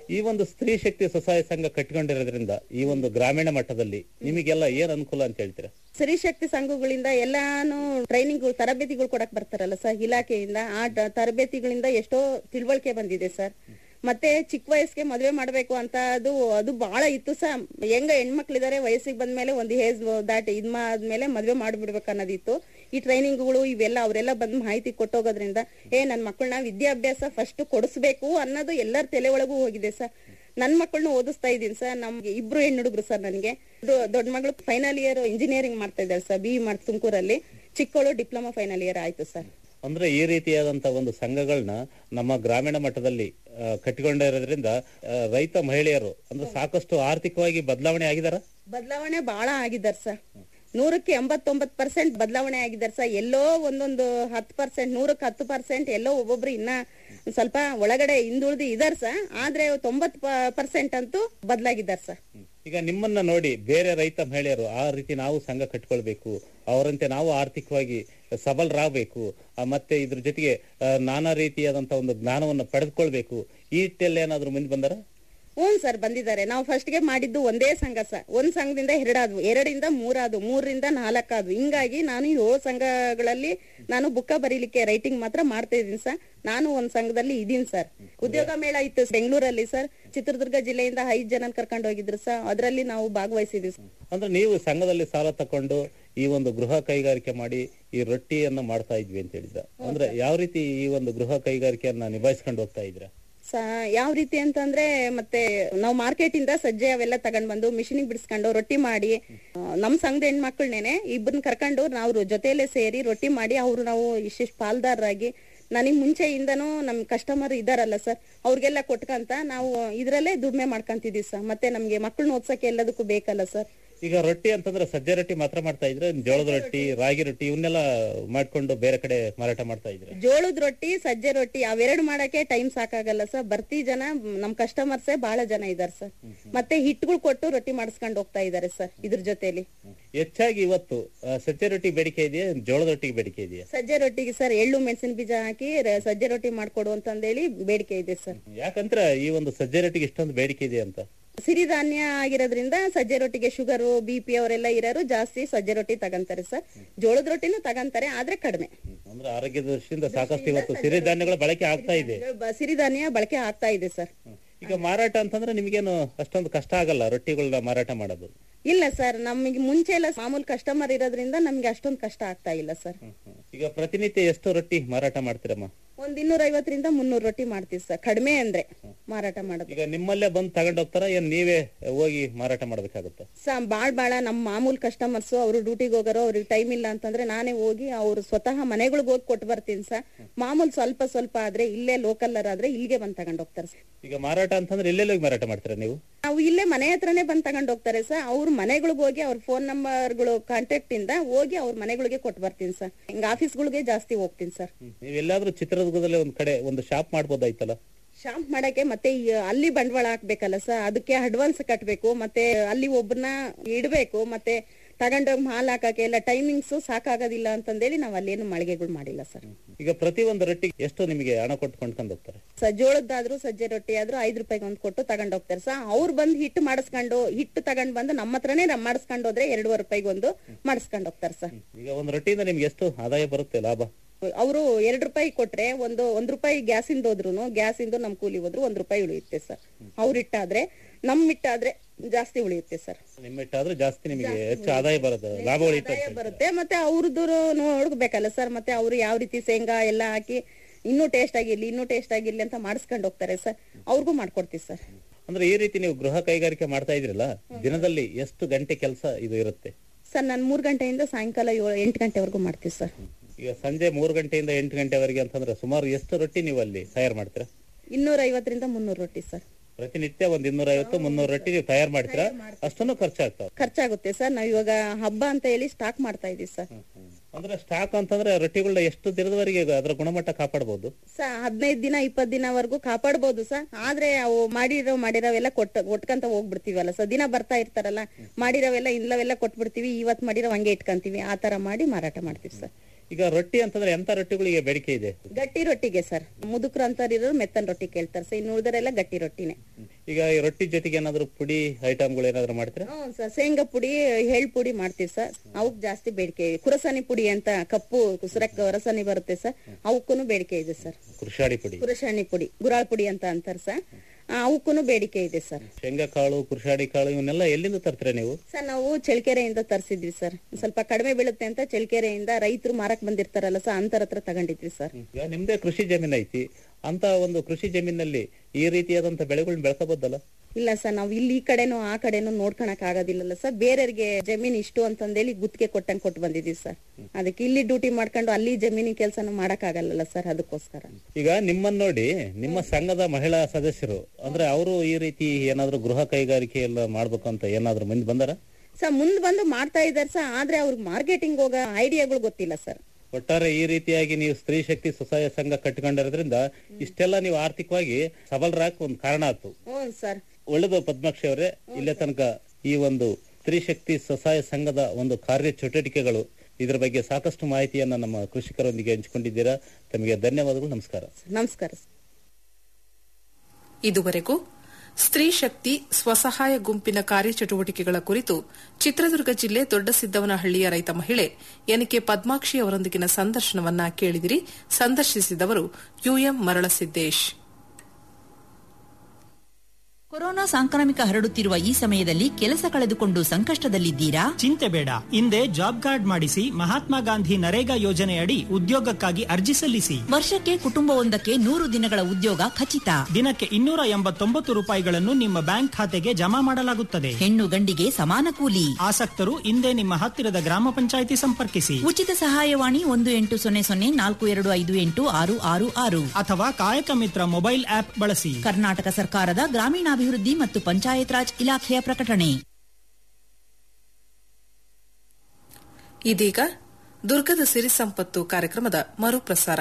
ಈ ಒಂದು ಸ್ತ್ರೀ ಶಕ್ತಿ ಸ್ವಸಹಾಯ ಸಂಘ ಕಟ್ಕೊಂಡಿರೋದ್ರಿಂದ ಈ ಒಂದು ಗ್ರಾಮೀಣ ಮಟ್ಟದಲ್ಲಿ ನಿಮಗೆಲ್ಲ ಏನ್ ಅನುಕೂಲ ಅಂತ ಹೇಳ್ತೀರಾ ಸ್ತ್ರೀ ಶಕ್ತಿ ಸಂಘಗಳಿಂದ ಎಲ್ಲಾನು ಟ್ರೈನಿಂಗ್ ತರಬೇತಿಗಳು ಕೊಡಕ್ ಬರ್ತಾರಲ್ಲ ಸರ್ ಇಲಾಖೆಯಿಂದ ಆ ಟ- ತರಬೇತಿಗಳಿಂದ ಎಷ್ಟೋ ತಿಳುವಳಿಕೆ ಬಂದಿದೆ ಸರ್ ಮತ್ತೆ ಚಿಕ್ಕ ವಯಸ್ಸಿಗೆ ಮದ್ವೆ ಮಾಡ್ಬೇಕು ಅಂತ ಅದು ಅದು ಬಹಳ ಇತ್ತು ಸರ್ ಹೆಂಗ ಹೆಣ್ಮಕ್ಳಿದಾರೆ ವಯಸ್ಸಿಗೆ ಬಂದ್ಮೇಲೆ ಒಂದು ಏಜ್ ದಾಟಿ ಇದ್ ಆದ್ಮೇಲೆ ಮದ್ವೆ ಮಾಡ್ಬಿಡ್ಬೇಕು ಅನ್ನೋದಿತ್ತು ಈ ಟ್ರೈನಿಂಗ್ಗಳು ಇವೆಲ್ಲ ಅವರೆಲ್ಲ ಬಂದ್ ಮಾಹಿತಿ ಕೊಟ್ಟೋಗೋದ್ರಿಂದ ಏ ನನ್ ಮಕ್ಕಳನ್ನ ವಿದ್ಯಾಭ್ಯಾಸ ಫಸ್ಟ್ ಕೊಡಿಸ್ಬೇಕು ಅನ್ನೋದು ಎಲ್ಲರ ತಲೆ ಒಳಗೂ ಹೋಗಿದೆ ಸರ್ ನನ್ ಮಕ್ಕಳನ್ನ ಓದಿಸ್ತಾ ಇದೀನಿ ಸರ್ ನಮ್ಗೆ ಇಬ್ರು ಹೆಣ್ಣು ಹುಡುಗರು ಸರ್ ನನಗೆ ದೊಡ್ಡ ಮಗಳು ಫೈನಲ್ ಇಯರ್ ಇಂಜಿನಿಯರಿಂಗ್ ಮಾಡ್ತಾ ಇದ್ದಾಳೆ ಸರ್ ಬಿ ಮಾಡಿ ತುಮಕೂರಲ್ಲಿ ಚಿಕ್ಕವಳು ಡಿಪ್ಲೊಮಾ ಫೈನಲ್ ಇಯರ್ ಆಯ್ತು ಸರ್ ಅಂದ್ರೆ ಈ ರೀತಿಯಾದಂತ ಒಂದು ಸಂಘಗಳನ್ನ ನಮ್ಮ ಗ್ರಾಮೀಣ ಮಟ್ಟದಲ್ಲಿ ಆ, ಕಟ್ಟಿಕೊಂಡಿರೋದ್ರಿಂದ ಆ, ರೈತ ಮಹಿಳೆಯರು ಅಂದ್ರೆ ಸಾಕಷ್ಟು ಆರ್ಥಿಕವಾಗಿ ಬದಲಾವಣೆ ಆಗಿದಾರ ಬದಲಾವಣೆ ಬಹಳ ಆಗಿದ್ದಾರೆ ಸರ್ ನೂರಕ್ಕೆ ಎಂಬತ್ತೊಂಬತ್ ಪರ್ಸೆಂಟ್ ಬದಲಾವಣೆ ಆಗಿದ್ದಾರೆ ಸರ್ ಎಲ್ಲೋ ಒಂದೊಂದು ಹತ್ತು ಪರ್ಸೆಂಟ್ ನೂರಕ್ಕೆ ಹತ್ತು ಪರ್ಸೆಂಟ್ ಎಲ್ಲೋ ಒಬ್ಬೊಬ್ರು ಇನ್ನ ಸ್ವಲ್ಪ ಒಳಗಡೆ ಹಿಂದುಳಿದು ಇದಾರ್ ಸರ್ ಆದ್ರೆ ತೊಂಬತ್ ಪರ್ಸೆಂಟ್ ಅಂತೂ ಬದಲಾಗಿದ್ದಾರೆ ಸರ್ ಈಗ ನಿಮ್ಮನ್ನ ನೋಡಿ ಬೇರೆ ರೈತ ಮಹಿಳೆಯರು ಆ ರೀತಿ ನಾವು ಸಂಘ ಕಟ್ಕೊಳ್ಬೇಕು ಅವರಂತೆ ನಾವು ಆರ್ಥಿಕವಾಗಿ ಸಬಲರಾಗಬೇಕು ಮತ್ತೆ ಇದ್ರ ಜೊತೆಗೆ ಆ, ನಾನಾ ರೀತಿಯಾದಂತ ಒಂದು ಜ್ಞಾನವನ್ನು ಪಡೆದುಕೊಳ್ಬೇಕು ಈ ನಿಟ್ಟಿನಲ್ಲಿ ಏನಾದ್ರು ಮುಂದೆ ಬಂದಾರ ಹ್ಞೂ ಸರ್ ಬಂದಿದ್ದಾರೆ ನಾವು ಫಸ್ಟ್ ಗೆ ಮಾಡಿದ್ದು ಒಂದೇ ಸಂಘ ಸರ್ ಒಂದ್ ಸಂಘದಿಂದ ಎರಡಾದ್ವು ಎರಡರಿಂದ ಮೂರಾದ್ವು ಮೂರರಿಂದ ನಾಲ್ಕಾದ್ವು ಹಿಂಗಾಗಿ ನಾನು ಏಳು ಸಂಘಗಳಲ್ಲಿ ನಾನು ಬುಕ್ಕ ಬರೀಲಿಕ್ಕೆ ರೈಟಿಂಗ್ ಮಾತ್ರ ಮಾಡ್ತಾ ಇದೀನಿ ಸರ್ ನಾನು ಒಂದ್ ಸಂಘದಲ್ಲಿ ಇದೀನಿ ಸರ್ ಉದ್ಯೋಗ ಮೇಳ ಇತ್ತು ಬೆಂಗಳೂರಲ್ಲಿ ಸರ್ ಚಿತ್ರದುರ್ಗ ಜಿಲ್ಲೆಯಿಂದ ಐದ್ ಜನ ಕರ್ಕೊಂಡು ಹೋಗಿದ್ರು ಸರ್ ಅದರಲ್ಲಿ ನಾವು ಭಾಗವಹಿಸಿದ್ವಿ ಸರ್ ಅಂದ್ರೆ ನೀವು ಸಂಘದಲ್ಲಿ ಸಾಲ ತಕೊಂಡು ಈ ಒಂದು ಗೃಹ ಕೈಗಾರಿಕೆ ಮಾಡಿ ಈ ರೊಟ್ಟಿಯನ್ನ ಮಾಡ್ತಾ ಇದ್ವಿ ಅಂತ ಹೇಳಿದ್ರ ಅಂದ್ರೆ ಯಾವ ರೀತಿ ಈ ಒಂದು ಗೃಹ ಕೈಗಾರಿಕೆಯನ್ನ ನಿಭಾಯಿಸ್ಕೊಂಡು ಹೋಗ್ತಾ ಇದ್ರ ಸ ಯಾವ ರೀತಿ ಅಂತಂದ್ರೆ ಮತ್ತೆ ನಾವು ಮಾರ್ಕೆಟ್ ಇಂದ ಸಜ್ಜೆ ಅವೆಲ್ಲ ತಗೊಂಡ್ ಬಂದು ಮಿಷಿನಿಗೆ ಬಿಡಿಸ್ಕೊಂಡು ರೊಟ್ಟಿ ಮಾಡಿ ಆ, ನಮ್ ಸಂಘದ ಹೆಣ್ಮಕ್ಳನ್ನೇನೆ ಇಬ್ಬರನ್ನ ಕರ್ಕೊಂಡು ನಾವು ಜೊತೆಯಲ್ಲೇ ಸೇರಿ ರೊಟ್ಟಿ ಮಾಡಿ ಅವ್ರು ನಾವು ಇಷ್ಟಿಷ್ಟು ಪಾಲ್ದಾರರಾಗಿ ನನಗ್ ಮುಂಚೆಯಿಂದನೂ ನಮ್ ಕಸ್ಟಮರ್ ಇದಾರಲ್ಲ ಸರ್ ಅವ್ರಿಗೆಲ್ಲ ಕೊಟ್ಕಂತ ನಾವು ಇದ್ರಲ್ಲೇ ದುಡ್ಮೆ ಮಾಡ್ಕೊಂತಿದೀವಿ ಸರ್ ಮತ್ತೆ ನಮ್ಗೆ ಮಕ್ಕಳನ್ನ ಓದ್ಸಕ್ಕೆ ಎಲ್ಲದಕ್ಕೂ ಬೇಕಲ್ಲ ಸರ್ ಈಗ ರೊಟ್ಟಿ ಅಂತಂದ್ರೆ ಸಜ್ಜೆ ರೊಟ್ಟಿ ಮಾತ್ರ ಮಾಡ್ತಾ ಇದ್ರೆ ಜೋಳದ ರೊಟ್ಟಿ ರಾಗಿ ರೊಟ್ಟಿ ಇವನ್ನೆಲ್ಲ ಮಾಡ್ಕೊಂಡು ಬೇರೆ ಕಡೆ ಮಾರಾಟ ಮಾಡ್ತಾ ಇದ್ರೆ ಜೋಳದ ರೊಟ್ಟಿ ಸಜ್ಜೆ ರೊಟ್ಟಿ ಅವೆರಡು ಮಾಡಕ್ಕೆ ಟೈಮ್ ಸಾಕಾಗಲ್ಲ ಸರ್ ಬರ್ತಿ ಜನ ಮ್, ನಮ್ ಕಸ್ಟಮರ್ಸೇ ಬಹಳ ಜನ ಇದಾರೆ ಸರ್ ಮತ್ತೆ ಹಿಟ್ಗಳು ಕೊಟ್ಟು ರೊಟ್ಟಿ ಮಾಡಿಸ್ಕೊಂಡು ಹೋಗ್ತಾ ಇದಾರೆ ಸರ್ ಇದ್ರ ಜೊತೆಲಿ ಹೆಚ್ಚಾಗಿ ಇವತ್ತು ಆ, ಸಜ್ಜೆ ರೊಟ್ಟಿ ಬೇಡಿಕೆ ಇದೆಯಾ ಜೋಳದ ರೊಟ್ಟಿಗೆ ಬೇಡಿಕೆ ಇದೆಯಾ ಸಜ್ಜೆ ರೊಟ್ಟಿಗೆ ಸರ್ ಎಳ್ಳು ಮೆಣಸಿನ ಬೀಜ ಹಾಕಿ ರ- ಸಜ್ಜೆ ರೊಟ್ಟಿ ಮಾಡ್ಕೊಡು ಅಂತಂದೇಳಿ ಬೇಡಿಕೆ ಇದೆ ಸರ್ ಯಾಕಂದ್ರೆ ಈ ಒಂದು ಸಜ್ಜೆ ರೊಟ್ಟಿಗೆ ಇಷ್ಟೊಂದು ಬೇಡಿಕೆ ಇದೆ ಅಂತ ಸಿರಿಧಾನ್ಯ ಆಗಿರೋದ್ರಿಂದ ಸಜ್ಜೆ ರೊಟ್ಟಿಗೆ ಶುಗರು ಬಿ ಪಿ ಅವರೆಲ್ಲ ಇರೋರು ಜಾಸ್ತಿ ಸಜ್ಜೆ ರೊಟ್ಟಿ ತಗಂತಾರೆ ಸರ್ ಜೋಳದ ರೊಟ್ಟಿನೂ ತಗಂತಾರೆ ಆದ್ರೆ ಕಡಿಮೆ ಅಂದ್ರೆ ಆರೋಗ್ಯದ ದೃಷ್ಟಿಯಿಂದ ಸಾಕಷ್ಟು ಇವತ್ತು ಸಿರಿಧಾನ್ಯಗಳ ಬಳಕೆ ಆಗ್ತಾ ಇದೆ ಬ- ಸಿರಿಧಾನ್ಯ ಬಳಕೆ ಆಗ್ತಾ ಇದೆ ಸರ್ ಈಗ ಮಾರಾಟ ಅಂತಂದ್ರೆ ನಿಮ್ಗೇನು ಅಷ್ಟೊಂದು ಕಷ್ಟ ಆಗಲ್ಲ ರೊಟ್ಟಿಗಳನ್ನ ಮಾರಾಟ ಮಾಡೋದು ಇಲ್ಲ ಸರ್ ನಮಗೆ ಮುಂಚೆ ಎಲ್ಲ ಮಾಮೂಲು ಕಸ್ಟಮರ್ ಇರೋದ್ರಿಂದ ನಮ್ಗೆ ಅಷ್ಟೊಂದು ಕಷ್ಟ ಆಗ್ತಾ ಇಲ್ಲ ಸರ್ ಈಗ ಪ್ರತಿನಿತ್ಯ ಎಷ್ಟು ರೊಟ್ಟಿ ಮಾರಾಟ ಮಾಡ್ತೀರಮ್ಮ ಒಂದ್ ಇನ್ನೂರ ಐವತ್ತರಿಂದ ಮುನ್ನೂರು ರೊಟ್ಟಿ ಮಾಡ್ತೀವಿ ಸರ್ ಕಡಿಮೆ ಅಂದ್ರೆ ಮಾರಾಟ ಮಾಡೋದು ಈಗ ನಿಮ್ಮಲ್ಲೇ ಬಂದು ತಗೊಂಡ್ ಹೋಗ್ತಾರ ಏನ್ ನೀವೇ ಹೋಗಿ ಮಾರಾಟ ಮಾಡ್ಬೇಕಾಗುತ್ತಾ ಸ ಬಾಳ್ ಬಾಳ ನಮ್ ಮಾಮೂಲ್ ಕಸ್ಟಮರ್ಸ್ ಅವರು ಡ್ಯೂಟಿಗೆ ಹೋಗೋರು ಅವ್ರಿಗೆ ಟೈಮ್ ಇಲ್ಲ ಅಂತಂದ್ರೆ ನಾನೇ ಹೋಗಿ ಅವ್ರು ಸ್ವತಃ ಮನೆಗಳಿಗೆ ಹೋಗಿ ಕೊಟ್ಟು ಬರ್ತೀನಿ ಸರ್ ಮಾಮೂಲ್ ಸ್ವಲ್ಪ ಸ್ವಲ್ಪ ಆದ್ರೆ ಇಲ್ಲೇ ಲೋಕಲ್ ಆದ್ರೆ ಇಲ್ಲಿಗೆ ಬಂದ್ ತಗೊಂಡ್ ಹೋಗ್ತಾರೆ ಸರ್ ಈಗ ಮಾರಾಟ ಅಂತಂದ್ರೆ ಎಲ್ಲೆಲ್ಲಿ ಹೋಗಿ ಮಾರಾಟ ಮಾಡ್ತೀರಾ ನೀವು ನಾವು ಇಲ್ಲೇ ಮನೆ ಹತ್ರನೇ ಬಂದ್ ತಗೊಂಡ್ ಹೋಗ್ತಾರೆ ಸರ್ ಅವ್ರ ಮನೆಗಳಿಗೆ ಹೋಗಿ ಅವ್ರ ಫೋನ್ ನಂಬರ್ಗಳು ಕಾಂಟ್ಯಾಕ್ಟ್ ಇಂದ ಹೋಗಿ ಅವ್ರ ಮನೆಗಳಿಗೆ ಕೊಟ್ಟು ಬರ್ತೀನಿ ಸರ್ ಹಿಂಗ ಆಫೀಸ್ಗಳಿಗೆ ಜಾಸ್ತಿ ಹೋಗ್ತೀನಿ ಸರ್ ನೀವ್ ಎಲ್ಲಾದ್ರೂ ಚಿತ್ರದುರ್ಗದಲ್ಲಿ ಒಂದ್ ಕಡೆ ಒಂದು ಶಾಪ್ ಮಾಡ್ಬೋದಾಯ್ತಲ್ಲ ಶಾಂಪ್ ಮಾಡಕ್ಕೆ ಮತ್ತೆ ಈ ಅಲ್ಲಿ ಬಂಡವಾಳ ಹಾಕ್ಬೇಕಲ್ಲ ಸರ್ ಅದಕ್ಕೆ ಅಡ್ವಾನ್ಸ್ ಕಟ್ಬೇಕು ಮತ್ತೆ ಅಲ್ಲಿ ಒಬ್ಬರನ್ನ ಇಡ್ಬೇಕು ಮತ್ತೆ ತಗೊಂಡೋಗಿ ಮಾಲ್ ಹಾಕಕ್ಕೆ ಎಲ್ಲ ಟೈಮಿಂಗ್ಸ್ ಸಾಕಾಗೋದಿಲ್ಲ ಅಂತಂದೇಳಿ ನಾವ್ ಅಲ್ಲೇನು ಮಳಿಗೆಗಳು ಮಾಡಿಲ್ಲ ಸರ್ ಈಗ ಪ್ರತಿ ಒಂದು ರೊಟ್ಟಿಗೆ ಎಷ್ಟು ನಿಮಗೆ ಹಣ ಕೊಟ್ಟು ಕೊಂಡ್ಕೊಂಡು ಹೋಗ್ತಾರೆ ಸ ಜೋಳದ್ದಾದ್ರೂ ಸಜ್ಜೆ ರೊಟ್ಟಿ ಆದ್ರೂ ಐದ್ ರೂಪಾಯಿಗೆ ಒಂದ್ ಕೊಟ್ಟು ತಗೊಂಡ್ ಹೋಗ್ತಾರೆ ಸರ್ ಅವ್ರು ಬಂದ್ ಹಿಟ್ಟು ಮಾಡಿಸ್ಕೊಂಡು ಹಿಟ್ಟು ತಗೊಂಡ್ ಬಂದು ನಮ್ಮ ಹತ್ರನೇ ನಮ್ ಮಾಡಿಸ್ಕೊಂಡು ಹೋದ್ರೆ ಎರಡೂವರೆ ರೂಪಾಯಿಗೆ ಒಂದು ಮಾಡಿಸ್ಕೊಂಡು ಹೋಗ್ತಾರೆ ಸರ್ ಈಗ ಒಂದು ರೊಟ್ಟಿಯಿಂದ ನಿಮ್ಗೆ ಎಷ್ಟು ಆದಾಯ ಬರುತ್ತೆ ಲಾಭ ಅವರು ಎರಡ್ ರೂಪಾಯಿ ಕೊಟ್ರೆ ಒಂದು ಒಂದ್ ರೂಪಾಯಿ ಗ್ಯಾಸ್ ಇಂದ ಹೋದ್ರು ಗ್ಯಾಸ್ ಇಂದ ನಮ್ ಕೂಲಿ ಹೋದ್ರು ಒಂದ್ ರೂಪಾಯಿ ಉಳಿಯುತ್ತೆ ಸರ್ ಅವ್ರ ಇಟ್ಟಾದ್ರೆ ನಮ್ ಇಟ್ಟಾದ್ರೆ ಜಾಸ್ತಿ ಉಳಿಯುತ್ತೆ ಸರ್ ನಿಮ್ಮ ಇಟ್ಟಾದ್ರೆ ಜಾಸ್ತಿ ನಿಮಗೆ ಹೆಚ್ಚು ಆದಾಯ ಬರುತ್ತೆ ಲಾಭ ಉಳಿಯುತ್ತೆ ಅಂತ ಹೇಳಿ. ಬರುತ್ತೆ ಮತ್ತೆ ಅವ್ರದ್ದು ನೋಡ್ಬೇಕಲ್ಲ ಸರ್ ಮತ್ತೆ ಅವ್ರು ಯಾವ ರೀತಿ ಶೇಂಗಾ ಎಲ್ಲ ಹಾಕಿ ಇನ್ನೂ ಟೇಸ್ಟ್ ಆಗಿರ್ಲಿ ಇನ್ನೂ ಟೇಸ್ಟ್ ಆಗಿರ್ಲಿ ಅಂತ ಮಾಡಿಸ್ಕೊಂಡು ಹೋಗ್ತಾರೆ ಸರ್ ಅವ್ರಿಗೂ ಮಾಡ್ಕೊಡ್ತೀವಿ ಸರ್ ಅಂದ್ರೆ ಈ ರೀತಿ ನೀವು ಗೃಹ ಕೈಗಾರಿಕೆ ಮಾಡ್ತಾ ಇದ್ರಲ್ಲ ದಿನದಲ್ಲಿ ಎಷ್ಟು ಗಂಟೆ ಕೆಲಸ ಇದು ಇರುತ್ತೆ ಸರ್ ನಾನು ಮೂರ್ ಗಂಟೆಯಿಂದ ಸಾಯಂಕಾಲ ಏಳು ಎಂಟು ಗಂಟೆವರೆಗೂ ಮಾಡ್ತೀವಿ ಸರ್ ಈಗ ಸಂಜೆ ಮೂರು ಗಂಟೆಯಿಂದ ಎಂಟು ಗಂಟೆವರೆಗೆ ಅಂತಂದ್ರೆ ಸುಮಾರು ಎಷ್ಟು ರೊಟ್ಟಿ ನೀವು ಅಲ್ಲಿ ತಯಾರು ಮಾಡ್ತೀರಾ ಇನ್ನೂರ ಐವತ್ತರಿಂದ ಮುನ್ನೂರು ರೊಟ್ಟಿ ಸರ್ ಪ್ರತಿನಿತ್ಯ ಒಂದ್ ಇನ್ನೂರ ಐವತ್ತು ಮುನ್ನೂರು ರೊಟ್ಟಿ ನೀವು ತಯಾರು ಮಾಡ್ತೀರಾ ಅಷ್ಟನ್ನು ಖರ್ಚಾಗ್ತಾವ ಖರ್ಚಾಗುತ್ತೆ ಸರ್ ನಾವ್ ಇವಾಗ ಹಬ್ಬ ಅಂತ ಹೇಳಿ ಸ್ಟಾಕ್ ಮಾಡ್ತಾ ಇದೀವಿ ಸರ್ ಅಂದ್ರೆ ಸ್ಟಾಕ್ ಅಂತಂದ್ರೆ ರೊಟ್ಟಿಗಳನ್ನ ಎಷ್ಟು ದಿನದವರೆಗೆ ಅದರ ಗುಣಮಟ್ಟ ಕಾಪಾಡಬಹುದು ಸ ಹದಿನೈದು ದಿನ ಇಪ್ಪತ್ ದಿನವರೆಗೂ ಕಾಪಾಡ್ಬೋದು ಸರ್ ಆದ್ರೆ ಅವು ಮಾಡಿರೋ ಮಾಡಿರೋವೆಲ್ಲ ಕೊಟ್ಟು ಕೊಟ್ಕಂತ ಹೋಗ್ಬಿಡ್ತೀವಲ್ಲ ಸರ್ ದಿನ ಬರ್ತಾ ಇರ್ತಾರಲ್ಲ ಮಾಡಿರೋವೆಲ್ಲ ಇಲ್ಲವೆಲ್ಲ ಕೊಟ್ಬಿಡ್ತೀವಿ ಇವತ್ ಮಾಡಿರೋ ಹಂಗೆ ಇಟ್ಕಂತೀವಿ ಆ ತರ ಮಾಡಿ ಮಾರಾಟ ಮಾಡ್ತೀವಿ ಸರ್ ಈಗ ರೊಟ್ಟಿ ಅಂತಂದ್ರೆ ಎಂತ ರೊಟ್ಟಿಗಳಿಗೆ ಬೇಡಿಕೆ ಇದೆ ಗಟ್ಟಿ ರೊಟ್ಟಿಗೆ ಸರ್ ಮುದುಕ್ರು ಅಂತಾರಿರೋರು ಮೆತ್ತನ್ ರೊಟ್ಟಿ ಕೇಳ್ತಾರೆ ಸರ್ ಇನ್ನು ಉಳಿದರೆಲ್ಲ ಗಟ್ಟಿ ರೊಟ್ಟಿನೇ ಈಗ ಈ ರೊಟ್ಟಿ ಜೊತೆಗೆ ಏನಾದ್ರು ಪುಡಿ ಐಟಮ್ಗಳು ಏನಾದ್ರು ಮಾಡ್ತೀರಾ ಹ್ಮ್ ಸರ್ ಶೇಂಗಾ ಪುಡಿ ಎಳ್ ಪುಡಿ ಮಾಡ್ತೀವಿ ಸರ್ ಅವಕ್ ಜಾಸ್ತಿ ಬೇಡಿಕೆ ಇದೆ ಕುರಸಾನಿ ಪುಡಿ ಅಂತ ಕಪ್ಪು ಸುರಕ್ ರಸನಿ ಬರುತ್ತೆ ಸರ್ ಅವಕ್ಕೂ ಬೇಡಿಕೆ ಇದೆ ಸರ್ ಕುರ್ಶಾಡಿ ಪುಡಿ ಕುರಸಾಣಿ ಪುಡಿ ಗುರಾಳ್ ಪುಡಿ ಅಂತ ಅಂತಾರ ಸರ್ ಅವಕ್ಕೂ ಬೇಡಿಕೆ ಇದೆ ಸರ್ ಶೇಂಗಾ ಕಾಳು ಕುರ್ಶಾಡಿ ಕಾಳು ಇವನ್ನೆಲ್ಲ ಎಲ್ಲಿಂದ ತರ್ತೀರಾ ನೀವು ಸರ್ ನಾವು ಚಳ್ಳಕೆರೆಯಿಂದ ತರಿಸಿದ್ವಿ ಸರ್ ಸ್ವಲ್ಪ ಕಡಿಮೆ ಬೀಳುತ್ತೆ ಅಂತ ಚಳ್ಳಕೆರೆಯಿಂದ ರೈತರು ಮಾರಕ್ ಬಂದಿರ್ತಾರಲ್ಲ ಸರ್ ಅಂತರ ಹತ್ರ ತಗೊಂಡಿದ್ವಿ ಸರ್ ಈಗ ನಿಮ್ದೇ ಕೃಷಿ ಜಮೀನ್ ಐತಿ ಅಂತ ಒಂದು ಕೃಷಿ ಜಮೀನಲ್ಲಿ ಈ ರೀತಿಯಾದಂತ ಬೆಳೆಗಳನ್ನ ಬೆಳ್ಕೋಬಹುದಲ್ಲ ಇಲ್ಲ ಸರ್ ನಾವು ಇಲ್ಲಿ ಈ ಕಡೆನೂ ಆ ಕಡೆನೂ ನೋಡ್ಕೊಳಕ್ ಆಗೋದಿಲ್ಲಲ್ಲ ಸರ್ ಬೇರೆಯವ್ರಿಗೆ ಜಮೀನ್ ಇಷ್ಟು ಅಂತಂದೇಳಿ ಗುತ್ತಿಗೆ ಕೊಟ್ಟಂಗ್ ಕೊಟ್ಟು ಬಂದಿದೀವಿ ಸರ್ ಅದಕ್ಕೆ ಇಲ್ಲಿ ಡ್ಯೂಟಿ ಮಾಡ್ಕೊಂಡು ಅಲ್ಲಿ ಜಮೀನಿನ ಕೆಲಸನ ಮಾಡಕ್ ಆಗಲ್ಲ ಸರ್ ಅದಕ್ಕೋಸ್ಕರ ಈಗ ನಿಮ್ಮನ್ನ ನೋಡಿ ನಿಮ್ಮ ಸಂಘದ ಮಹಿಳಾ ಸದಸ್ಯರು ಅಂದ್ರೆ ಅವರು ಈ ರೀತಿ ಏನಾದ್ರು ಗೃಹ ಕೈಗಾರಿಕೆ ಎಲ್ಲ ಮಾಡ್ಬೇಕು ಅಂತ ಏನಾದ್ರು ಮುಂದೆ ಬಂದಾರ ಸರ್ ಮುಂದ್ ಬಂದು ಮಾಡ್ತಾ ಇದಾರೆ ಸರ್ ಆದ್ರೆ ಅವ್ರಿಗೆ ಮಾರ್ಕೆಟಿಂಗ್ ಹೋಗೋ ಐಡಿಯಾಗಳು ಗೊತ್ತಿಲ್ಲ ಸರ್ ಒಟ್ಟಾರೆ ಈ ರೀತಿಯಾಗಿ ನೀವು ಸ್ತ್ರೀ ಶಕ್ತಿ ಸ್ವಸಹಾಯ ಸಂಘ ಕಟ್ಟಿಕೊಂಡಿರೋದ್ರಿಂದ ಇಷ್ಟೆಲ್ಲ ನೀವು ಆರ್ಥಿಕವಾಗಿ ಸಬಲರಾಕ್ ಒಂದು ಕಾರಣ ಆಯ್ತು ಹ್ಞೂ ಸರ್ ಒಳ್ಳೆದು ಪದ್ಮಾಕ್ಷಿ ಅವರೇ ಇಲ್ಲೇ ತನಕ ಈ ಒಂದು ಸ್ತ್ರೀ ಶಕ್ತಿ ಸ್ವಸಹಾಯ ಸಂಘದ ಒಂದು ಕಾರ್ಯ ಚಟುವಟಿಕೆಗಳು ಇದರ ಬಗ್ಗೆ ಸಾಕಷ್ಟು ಮಾಹಿತಿಯನ್ನ ನಮ್ಮ ಕೃಷಿಕರೊಂದಿಗೆ ಹಂಚಿಕೊಂಡಿದ್ದೀರಾ ತಮಗೆ ಧನ್ಯವಾದಗಳು ನಮಸ್ಕಾರ ನಮಸ್ಕಾರ ಇದುವರೆಗೂ ಸ್ತ್ರೀ ಶಕ್ತಿ ಸ್ವಸಹಾಯ ಗುಂಪಿನ ಕಾರ್ಯಚಟುವಟಿಕೆಗಳ ಕುರಿತು ಚಿತ್ರದುರ್ಗ ಜಿಲ್ಲೆ ದೊಡ್ಡಸಿದ್ದವನಹಳ್ಳಿಯ ರೈತ ಮಹಿಳೆ ಎನ್ಕೆ ಪದ್ಮಾಕ್ಷಿ ಅವರೊಂದಿಗಿನ ಸಂದರ್ಶನವನ್ನ ಕೇಳಿದಿರಿ ಸಂದರ್ಶಿಸಿದವರು ಯುಎಂ ಮರಳಸಿದ್ದೇಶ್ ಕೊರೋನಾ ಸಾಂಕ್ರಾಮಿಕ ಹರಡುತ್ತಿರುವ ಈ ಸಮಯದಲ್ಲಿ ಕೆಲಸ ಕಳೆದುಕೊಂಡು ಸಂಕಷ್ಟದಲ್ಲಿದ್ದೀರಾ ಚಿಂತೆ ಬೇಡ ಹಿಂದೆ ಜಾಬ್ ಕಾರ್ಡ್ ಮಾಡಿಸಿ ಮಹಾತ್ಮ ಗಾಂಧಿ ನರೇಗಾ ಯೋಜನೆಯಡಿ ಉದ್ಯೋಗಕ್ಕಾಗಿ ಅರ್ಜಿ ಸಲ್ಲಿಸಿ ವರ್ಷಕ್ಕೆ ಕುಟುಂಬವೊಂದಕ್ಕೆ ನೂರು ದಿನಗಳ ಉದ್ಯೋಗ ಖಚಿತ ದಿನಕ್ಕೆ ಇನ್ನೂರ ಎಂಬತ್ತೊಂಬತ್ತು ರೂಪಾಯಿಗಳನ್ನು ನಿಮ್ಮ ಬ್ಯಾಂಕ್ ಖಾತೆಗೆ ಜಮಾ ಮಾಡಲಾಗುತ್ತದೆ ಹೆಣ್ಣು ಗಂಡಿಗೆ ಸಮಾನ ಕೂಲಿ ಆಸಕ್ತರು ಹಿಂದೆ ನಿಮ್ಮ ಹತ್ತಿರದ ಗ್ರಾಮ ಪಂಚಾಯಿತಿ ಸಂಪರ್ಕಿಸಿ ಉಚಿತ ಸಹಾಯವಾಣಿ ಒಂದು ಎಂಟು ಸೊನ್ನೆ ಸೊನ್ನೆ ನಾಲ್ಕು ಎರಡು ಐದು ಎಂಟು ಆರು ಆರು ಆರು ಅಥವಾ ಕಾಯಕ ಮಿತ್ರ ಮೊಬೈಲ್ ಆಪ್ ಬಳಸಿ ಕರ್ನಾಟಕ ಸರ್ಕಾರದ ಗ್ರಾಮೀಣಾಭಿವೃದ್ಧಿ ಮತ್ತು ಪಂಚಾಯತ್ ರಾಜ್ ಇಲಾಖೆಯ ಪ್ರಕಟಣೆ ಇದೀಗ ದುರ್ಗದ ಸಿರಿ ಸಂಪತ್ತು ಕಾರ್ಯಕ್ರಮದ ಮರುಪ್ರಸಾರ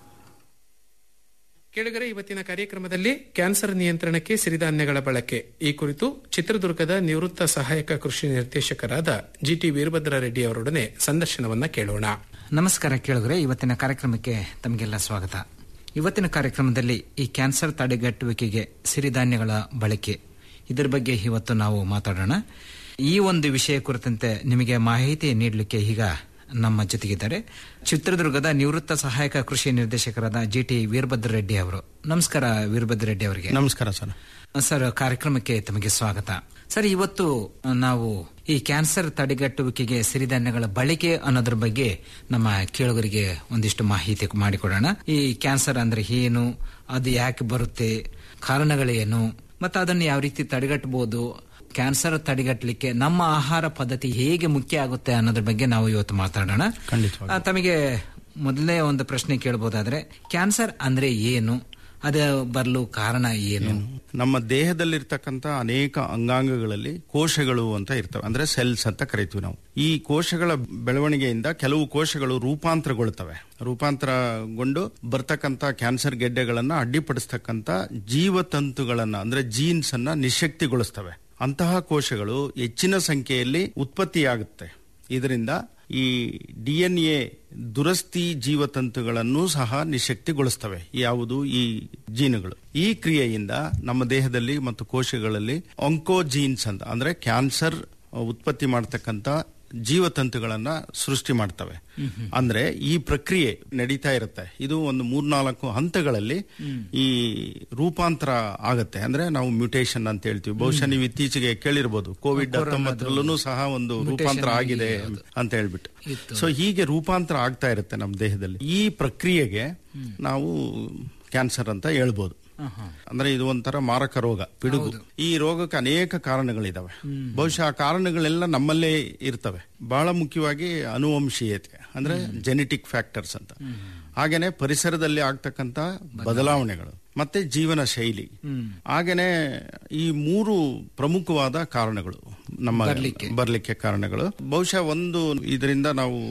ಕೆಳಗರೆ ಇವತ್ತಿನ ಕಾರ್ಯಕ್ರಮದಲ್ಲಿ ಕ್ಯಾನ್ಸರ್ ನಿಯಂತ್ರಣಕ್ಕೆ ಸಿರಿಧಾನ್ಯಗಳ ಬಳಕೆ ಈ ಕುರಿತು ಚಿತ್ರದುರ್ಗದ ನಿವೃತ್ತ ಸಹಾಯಕ ಕೃಷಿ ನಿರ್ದೇಶಕರಾದ ಜಿಟಿ ವೀರಭದ್ರ ರೆಡ್ಡಿ ಅವರೊಡನೆ ಸಂದರ್ಶನವನ್ನ ಕೇಳೋಣ ನಮಸ್ಕಾರ ಕೇಳಿದ್ರೆ ಇವತ್ತಿನ ಕಾರ್ಯಕ್ರಮಕ್ಕೆ ತಮಗೆಲ್ಲ ಸ್ವಾಗತ ಇವತ್ತಿನ ಕಾರ್ಯಕ್ರಮದಲ್ಲಿ ಈ ಕ್ಯಾನ್ಸರ್ ತಡೆಗಟ್ಟುವಿಕೆಗೆ ಸಿರಿಧಾನ್ಯಗಳ ಬಳಕೆ ಇದರ ಬಗ್ಗೆ ಇವತ್ತು ನಾವು ಮಾತಾಡೋಣ ಈ ಒಂದು ವಿಷಯ ಕುರಿತಂತೆ ನಿಮಗೆ ಮಾಹಿತಿ ನೀಡಲಿಕ್ಕೆ ಈಗ ನಮ್ಮ ಜೊತೆಗಿದ್ದಾರೆ ಚಿತ್ರದುರ್ಗದ ನಿವೃತ್ತ ಸಹಾಯಕ ಕೃಷಿ ನಿರ್ದೇಶಕರಾದ ಜಿ ಟಿ ವೀರಭದ್ರ ರೆಡ್ಡಿ ಅವರು ನಮಸ್ಕಾರ ವೀರಭದ್ರ ರೆಡ್ಡಿ ಅವರಿಗೆ ನಮಸ್ಕಾರ ಸರ್ ಸರ್ ಕಾರ್ಯಕ್ರಮಕ್ಕೆ ತಮಗೆ ಸ್ವಾಗತ ಸರ್ ಇವತ್ತು ನಾವು ಈ ಕ್ಯಾನ್ಸರ್ ತಡೆಗಟ್ಟುವಿಕೆಗೆ ಸಿರಿಧಾನ್ಯಗಳ ಬಳಕೆ ಅನ್ನೋದ್ರ ಬಗ್ಗೆ ನಮ್ಮ ಕೇಳುಗರಿಗೆ ಒಂದಿಷ್ಟು ಮಾಹಿತಿ ಮಾಡಿಕೊಡೋಣ ಈ ಕ್ಯಾನ್ಸರ್ ಅಂದ್ರೆ ಏನು ಅದು ಯಾಕೆ ಬರುತ್ತೆ ಕಾರಣಗಳೇನು ಮತ್ತೆ ಅದನ್ನು ಯಾವ ರೀತಿ ತಡೆಗಟ್ಟಬಹುದು ಕ್ಯಾನ್ಸರ್ ತಡೆಗಟ್ಟಲಿಕ್ಕೆ ನಮ್ಮ ಆಹಾರ ಪದ್ಧತಿ ಹೇಗೆ ಮುಖ್ಯ ಆಗುತ್ತೆ ಅನ್ನೋದ್ರ ಬಗ್ಗೆ ನಾವು ಇವತ್ತು ಮಾತಾಡೋಣ ಆ, ತಮಗೆ ಮೊದಲನೇ ಒಂದು ಪ್ರಶ್ನೆ ಕೇಳಬಹುದಾದ್ರೆ ಕ್ಯಾನ್ಸರ್ ಅಂದ್ರೆ ಏನು ಅದ ಬರಲು ಕಾರಣ ಏನು ನಮ್ಮ ದೇಹದಲ್ಲಿರ್ತಕ್ಕಂಥ ಅನೇಕ ಅಂಗಾಂಗಗಳಲ್ಲಿ ಕೋಶಗಳು ಅಂತ ಇರ್ತವೆ ಅಂದ್ರೆ ಸೆಲ್ಸ್ ಅಂತ ಕರಿತೀವಿ ನಾವು ಈ ಕೋಶಗಳ ಬೆಳವಣಿಗೆಯಿಂದ ಕೆಲವು ಕೋಶಗಳು ರೂಪಾಂತರಗೊಳ್ತವೆ ರೂಪಾಂತರಗೊಂಡು ಬರ್ತಕ್ಕಂಥ ಕ್ಯಾನ್ಸರ್ ಗೆಡ್ಡೆಗಳನ್ನ ಅಡ್ಡಿಪಡಿಸ್ತಕ್ಕಂಥ ಜೀವತಂತುಗಳನ್ನ ಅಂದ್ರೆ ಜೀನ್ಸ್ ಅನ್ನ ನಿಶಕ್ತಿಗೊಳಿಸ್ತವೆ ಅಂತಹ ಕೋಶಗಳು ಹೆಚ್ಚಿನ ಸಂಖ್ಯೆಯಲ್ಲಿ ಉತ್ಪತ್ತಿಯಾಗುತ್ತೆ ಇದರಿಂದ ಈ ಡಿ ಎನ್ ಎ ದುರಸ್ತಿ ಜೀವತಂತುಗಳನ್ನು ಸಹ ನಿಶಕ್ತಿಗೊಳಿಸ್ತವೆ ಯಾವುದು ಈ ಜೀನುಗಳು ಈ ಕ್ರಿಯೆಯಿಂದ ನಮ್ಮ ದೇಹದಲ್ಲಿ ಮತ್ತು ಕೋಶಗಳಲ್ಲಿ ಒಂಕೋಜೀನ್ಸ್ ಅಂತ ಅಂದ್ರೆ ಕ್ಯಾನ್ಸರ್ ಉತ್ಪತ್ತಿ ಮಾಡತಕ್ಕಂತ ಜೀವತಂತುಗಳನ್ನ ಸೃಷ್ಟಿ ಮಾಡ್ತವೆ ಅಂದ್ರೆ ಈ ಪ್ರಕ್ರಿಯೆ ನಡೀತಾ ಇರುತ್ತೆ ಇದು ಒಂದು ಮೂರ್ನಾಲ್ಕು ಹಂತಗಳಲ್ಲಿ ಈ ರೂಪಾಂತರ ಆಗತ್ತೆ ಅಂದ್ರೆ ನಾವು ಮ್ಯೂಟೇಶನ್ ಅಂತ ಹೇಳ್ತೀವಿ ಬಹುಶಃ ನೀವು ಇತ್ತೀಚೆಗೆ ಕೇಳಿರ್ಬೋದು ಕೋವಿಡ್ ಹತ್ತೊಂಬತ್ತರಲ್ಲೂ ಸಹ ಒಂದು ರೂಪಾಂತರ ಆಗಿದೆ ಅಂತ ಹೇಳ್ಬಿಟ್ಟು ಸೊ ಹೀಗೆ ರೂಪಾಂತರ ಆಗ್ತಾ ಇರುತ್ತೆ ನಮ್ಮ ದೇಹದಲ್ಲಿ ಈ ಪ್ರಕ್ರಿಯೆಗೆ ನಾವು ಕ್ಯಾನ್ಸರ್ ಅಂತ ಹೇಳ್ಬೋದು ಅಂದ್ರೆ ಇದು ಒಂಥರ ಮಾರಕ ರೋಗ ಪಿಡುಗು ಈ ರೋಗಕ್ಕೆ ಅನೇಕ ಕಾರಣಗಳಿದಾವೆ ಬಹುಶಃ ಆ ಕಾರಣಗಳೆಲ್ಲ ನಮ್ಮಲ್ಲೇ ಇರ್ತವೆ ಬಹಳ ಮುಖ್ಯವಾಗಿ ಅನುವಂಶೀಯತೆ ಅಂದ್ರೆ ಜೆನೆಟಿಕ್ ಫ್ಯಾಕ್ಟರ್ಸ್ ಅಂತ ಹಾಗೇನೆ ಪರಿಸರದಲ್ಲಿ ಆಗ್ತಕ್ಕಂತ ಬದಲಾವಣೆಗಳು ಮತ್ತೆ ಜೀವನ ಶೈಲಿ ಹಾಗೇನೆ ಈ ಮೂರು ಪ್ರಮುಖವಾದ ಕಾರಣಗಳು ನಮ್ಮ ಬರ್ಲಿಕ್ಕೆ ಕಾರಣಗಳು ಬಹುಶಃ ಒಂದು ಇದರಿಂದ ನಾವು